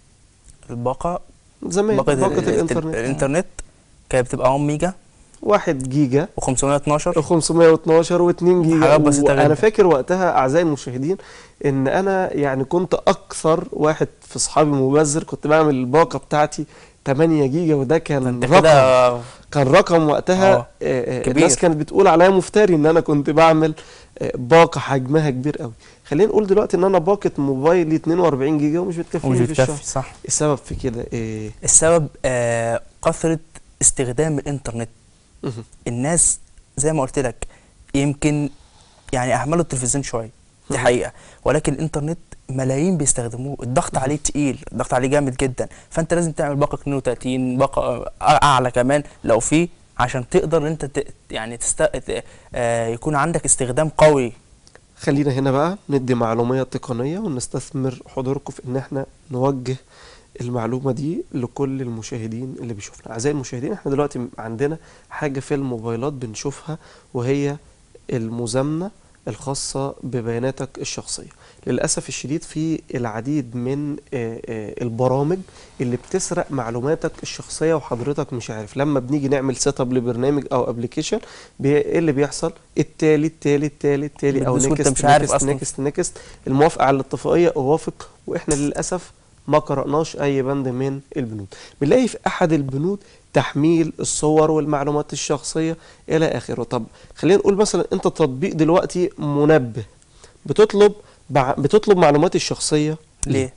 الباقة زمان باقة باقه ال- الانترنت الانترنت كانت بتبقى 1 ميجا واحد جيجا و512 و512 و2 جيجا حاجات بسيطة وانا جدا. فاكر وقتها اعزائي المشاهدين ان انا يعني كنت اكثر واحد في اصحابي مبذر كنت بعمل الباقه بتاعتي 8 جيجا وده كان انت رقم كده كان رقم وقتها آه، آه، آه، كبير. الناس كانت بتقول عليا مفتري ان انا كنت بعمل آه، باقه حجمها كبير قوي خلينا نقول دلوقتي ان انا باقه موبايلي 42 جيجا ومش ومش بتكفيني في الشهر بتكفي صح السبب في كده ايه السبب آه كثرة استخدام الانترنت مهم. الناس زي ما قلت لك يمكن يعني اهملوا التلفزيون شويه دي حقيقه ولكن الانترنت ملايين بيستخدموه الضغط عليه تقيل الضغط عليه جامد جدا فانت لازم تعمل باقه 32 باقه اعلى كمان لو في عشان تقدر ان انت ت... يعني تست... ت- آه يكون عندك استخدام قوي خلينا هنا بقى ندي معلومية تقنية ونستثمر حضوركم في ان احنا نوجه المعلومة دي لكل المشاهدين اللي بيشوفنا أعزائي المشاهدين احنا دلوقتي عندنا حاجة في الموبايلات بنشوفها وهي المزامنة الخاصة ببياناتك الشخصية للأسف الشديد في العديد من آه، آه، البرامج اللي بتسرق معلوماتك الشخصية وحضرتك مش عارف لما بنيجي نعمل سيت اب لبرنامج أو ابلكيشن ايه اللي بيحصل التالي التالي التالي التالي أو بتدوس وانت نيكست مش عارف نيكست أصلاً. نيكست نيكست الموافقة على الاتفاقية أوافق وإحنا للأسف ما قرأناش أي بند من البنود بنلاقي في أحد البنود تحميل الصور والمعلومات الشخصية إلى آخره طب خلينا نقول مثلا أنت تطبيق دلوقتي منبه بتطلب بع- بتطلب معلوماتي الشخصية ليه؟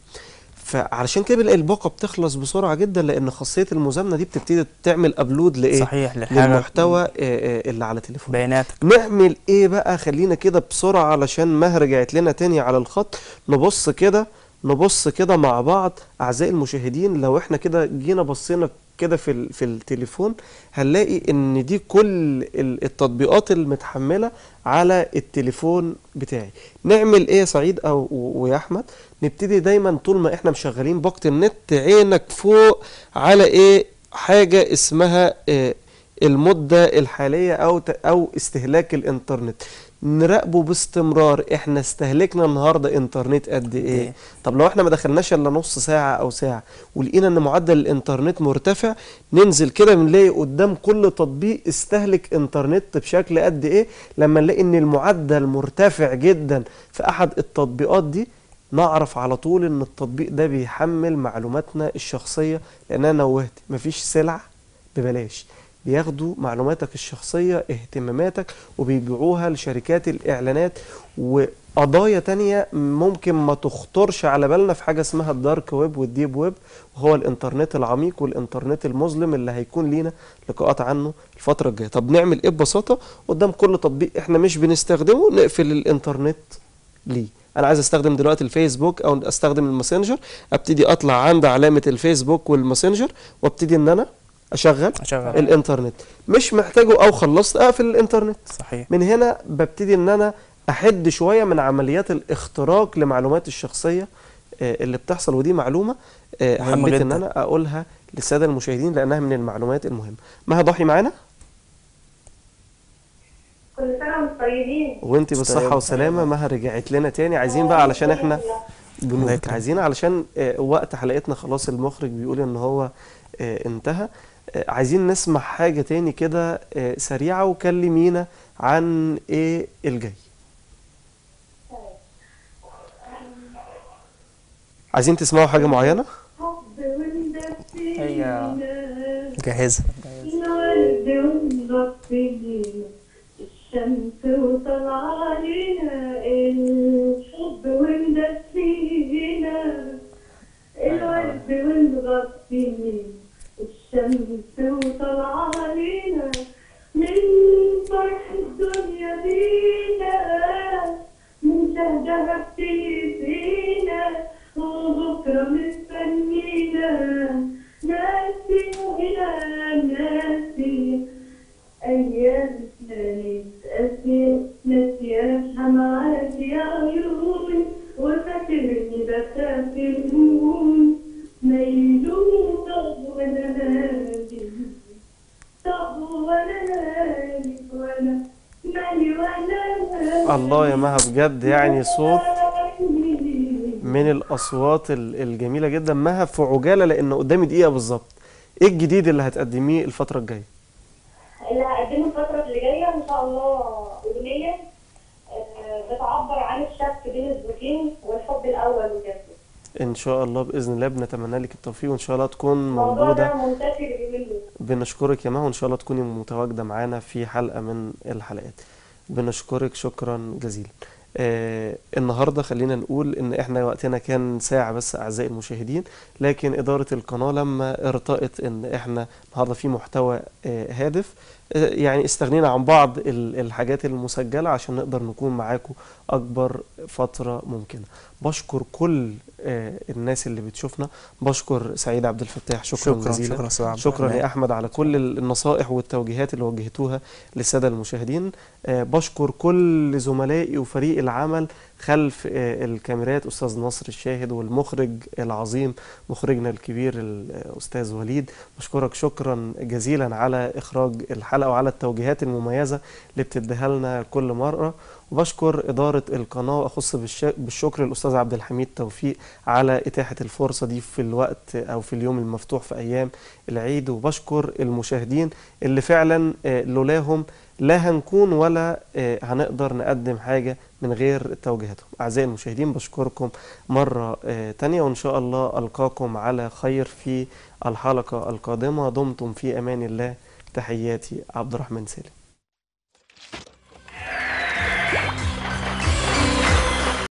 فعلشان كده بنلاقي الباقة بتخلص بسرعة جدا لأن خاصية المزامنة دي بتبتدي تعمل أبلود لإيه؟ صحيح للحاجه للمحتوى آه، آه، اللي على تليفون بياناتك نعمل ايه بقى خلينا كده بسرعة علشان مها رجعت لنا تاني على الخط نبص كده نبص كده مع بعض اعزائي المشاهدين لو احنا كده جينا بصينا كده في ال- في التليفون هنلاقي ان دي كل ال- التطبيقات المتحملة على التليفون بتاعي نعمل ايه يا سعيد او و- ويا احمد نبتدي دايما طول ما احنا مشغلين باقة النت عينك فوق على ايه حاجة اسمها آه، المدة الحالية أو ت- أو استهلاك الإنترنت نراقبه باستمرار احنا استهلكنا النهارده انترنت قد ايه إيه؟ طب لو احنا ما دخلناش الا نص ساعه او ساعه ولقينا ان معدل الانترنت مرتفع ننزل كده بنلاقي قدام كل تطبيق استهلك انترنت بشكل قد ايه لما نلاقي ان المعدل مرتفع جدا في احد التطبيقات دي نعرف على طول ان التطبيق ده بيحمل معلوماتنا الشخصيه لان انا نوهت مفيش سلعه ببلاش بياخدوا معلوماتك الشخصية اهتماماتك وبيبيعوها لشركات الإعلانات وقضايا تانية ممكن ما تخطرش على بالنا في حاجة اسمها الدارك ويب والديب ويب وهو الإنترنت العميق والإنترنت المظلم اللي هيكون لينا لقاءات عنه الفترة الجاية طب نعمل إيه ببساطة قدام كل تطبيق إحنا مش بنستخدمه نقفل الإنترنت ليه انا عايز استخدم دلوقتي الفيسبوك او استخدم الماسنجر ابتدي اطلع عند علامه الفيسبوك والماسنجر وابتدي ان انا اشغل اشغل الانترنت مش محتاجه او خلصت اقفل الانترنت صحيح من هنا ببتدي ان انا احد شويه من عمليات الاختراق لمعلوماتي الشخصيه آه، اللي بتحصل ودي معلومه آه، مهمة حبيت ان جدا. انا اقولها للساده المشاهدين لانها من المعلومات المهمه مها ضحي معانا كل سنة وانتم طيبين وانت بالصحه طيب. والسلامه مها رجعت لنا تاني عايزين بقى علشان احنا الله بنوت يكرمك. عايزين علشان آه، وقت حلقتنا خلاص المخرج بيقول ان هو آه، انتهى آه، عايزين نسمع حاجة تاني كده آه، سريعة وكلمينا عن ايه الجاي عايزين تسمعوا حاجة معينة هي جاهزة الورد ومغطينا الشمس وطلع علينا الحب ومدفينا الورد ومغطينا الشمس وطلع علينا من فرح الدنيا بينا من شهدها بتيجينا وبكرة مستنينا ناسي وإلى ناسي أيام ناسي ناسي حمعات يا عيون وفاكرني بخاف الهون ميلون طب وأنا نادي طب وأنا نادي وأنا مالي وأنا الله يا مها بجد يعني صوت مالي. من الأصوات ال- الجميلة جدا مها في عجالة لأن قدامي دقيقة بالظبط ايه الجديد اللي هتقدميه الفترة الجاية اللي هقدمه الفترة اللي جاية إن شاء الله أغنية آه، بتعبر عن الشك بين الزوجين والحب الأول وكده ان شاء الله باذن الله بنتمنى لك التوفيق وان شاء الله تكون الموضوع موجوده ده منتشر اليومين دول بنشكرك يا مها وان شاء الله تكوني متواجده معانا في حلقه من الحلقات بنشكرك شكرا جزيلا آه النهارده خلينا نقول ان احنا وقتنا كان ساعه بس اعزائي المشاهدين لكن اداره القناه لما ارتأت ان احنا النهارده في محتوى آه هادف آه، يعني استغنينا عن بعض ال- الحاجات المسجلة عشان نقدر نكون معاكم أكبر فترة ممكنة بشكر كل آه، الناس اللي بتشوفنا بشكر سعيد عبد الفتاح شكرا, شكرا جزيلا شكرا أستاذ عبد شكرا الرحمن. يا احمد على كل النصائح والتوجيهات اللي وجهتوها للساده المشاهدين آه، بشكر كل زملائي وفريق العمل خلف آه، الكاميرات استاذ نصر الشاهد والمخرج العظيم مخرجنا الكبير الاستاذ وليد بشكرك شكرا جزيلا على اخراج الحلقه وعلى التوجيهات المميزه اللي بتديها لنا كل مره وبشكر إدارة القناة وأخص بالش- بالشكر الأستاذ عبد الحميد توفيق على إتاحة الفرصة دي في الوقت أو في اليوم المفتوح في أيام العيد وبشكر المشاهدين اللي فعلا آه، لولاهم لا هنكون ولا آه، هنقدر نقدم حاجة من غير توجيهاتهم أعزائي المشاهدين بشكركم مرة آه، تانية وإن شاء الله ألقاكم على خير في الحلقة القادمة دمتم في أمان الله تحياتي عبد الرحمن سالم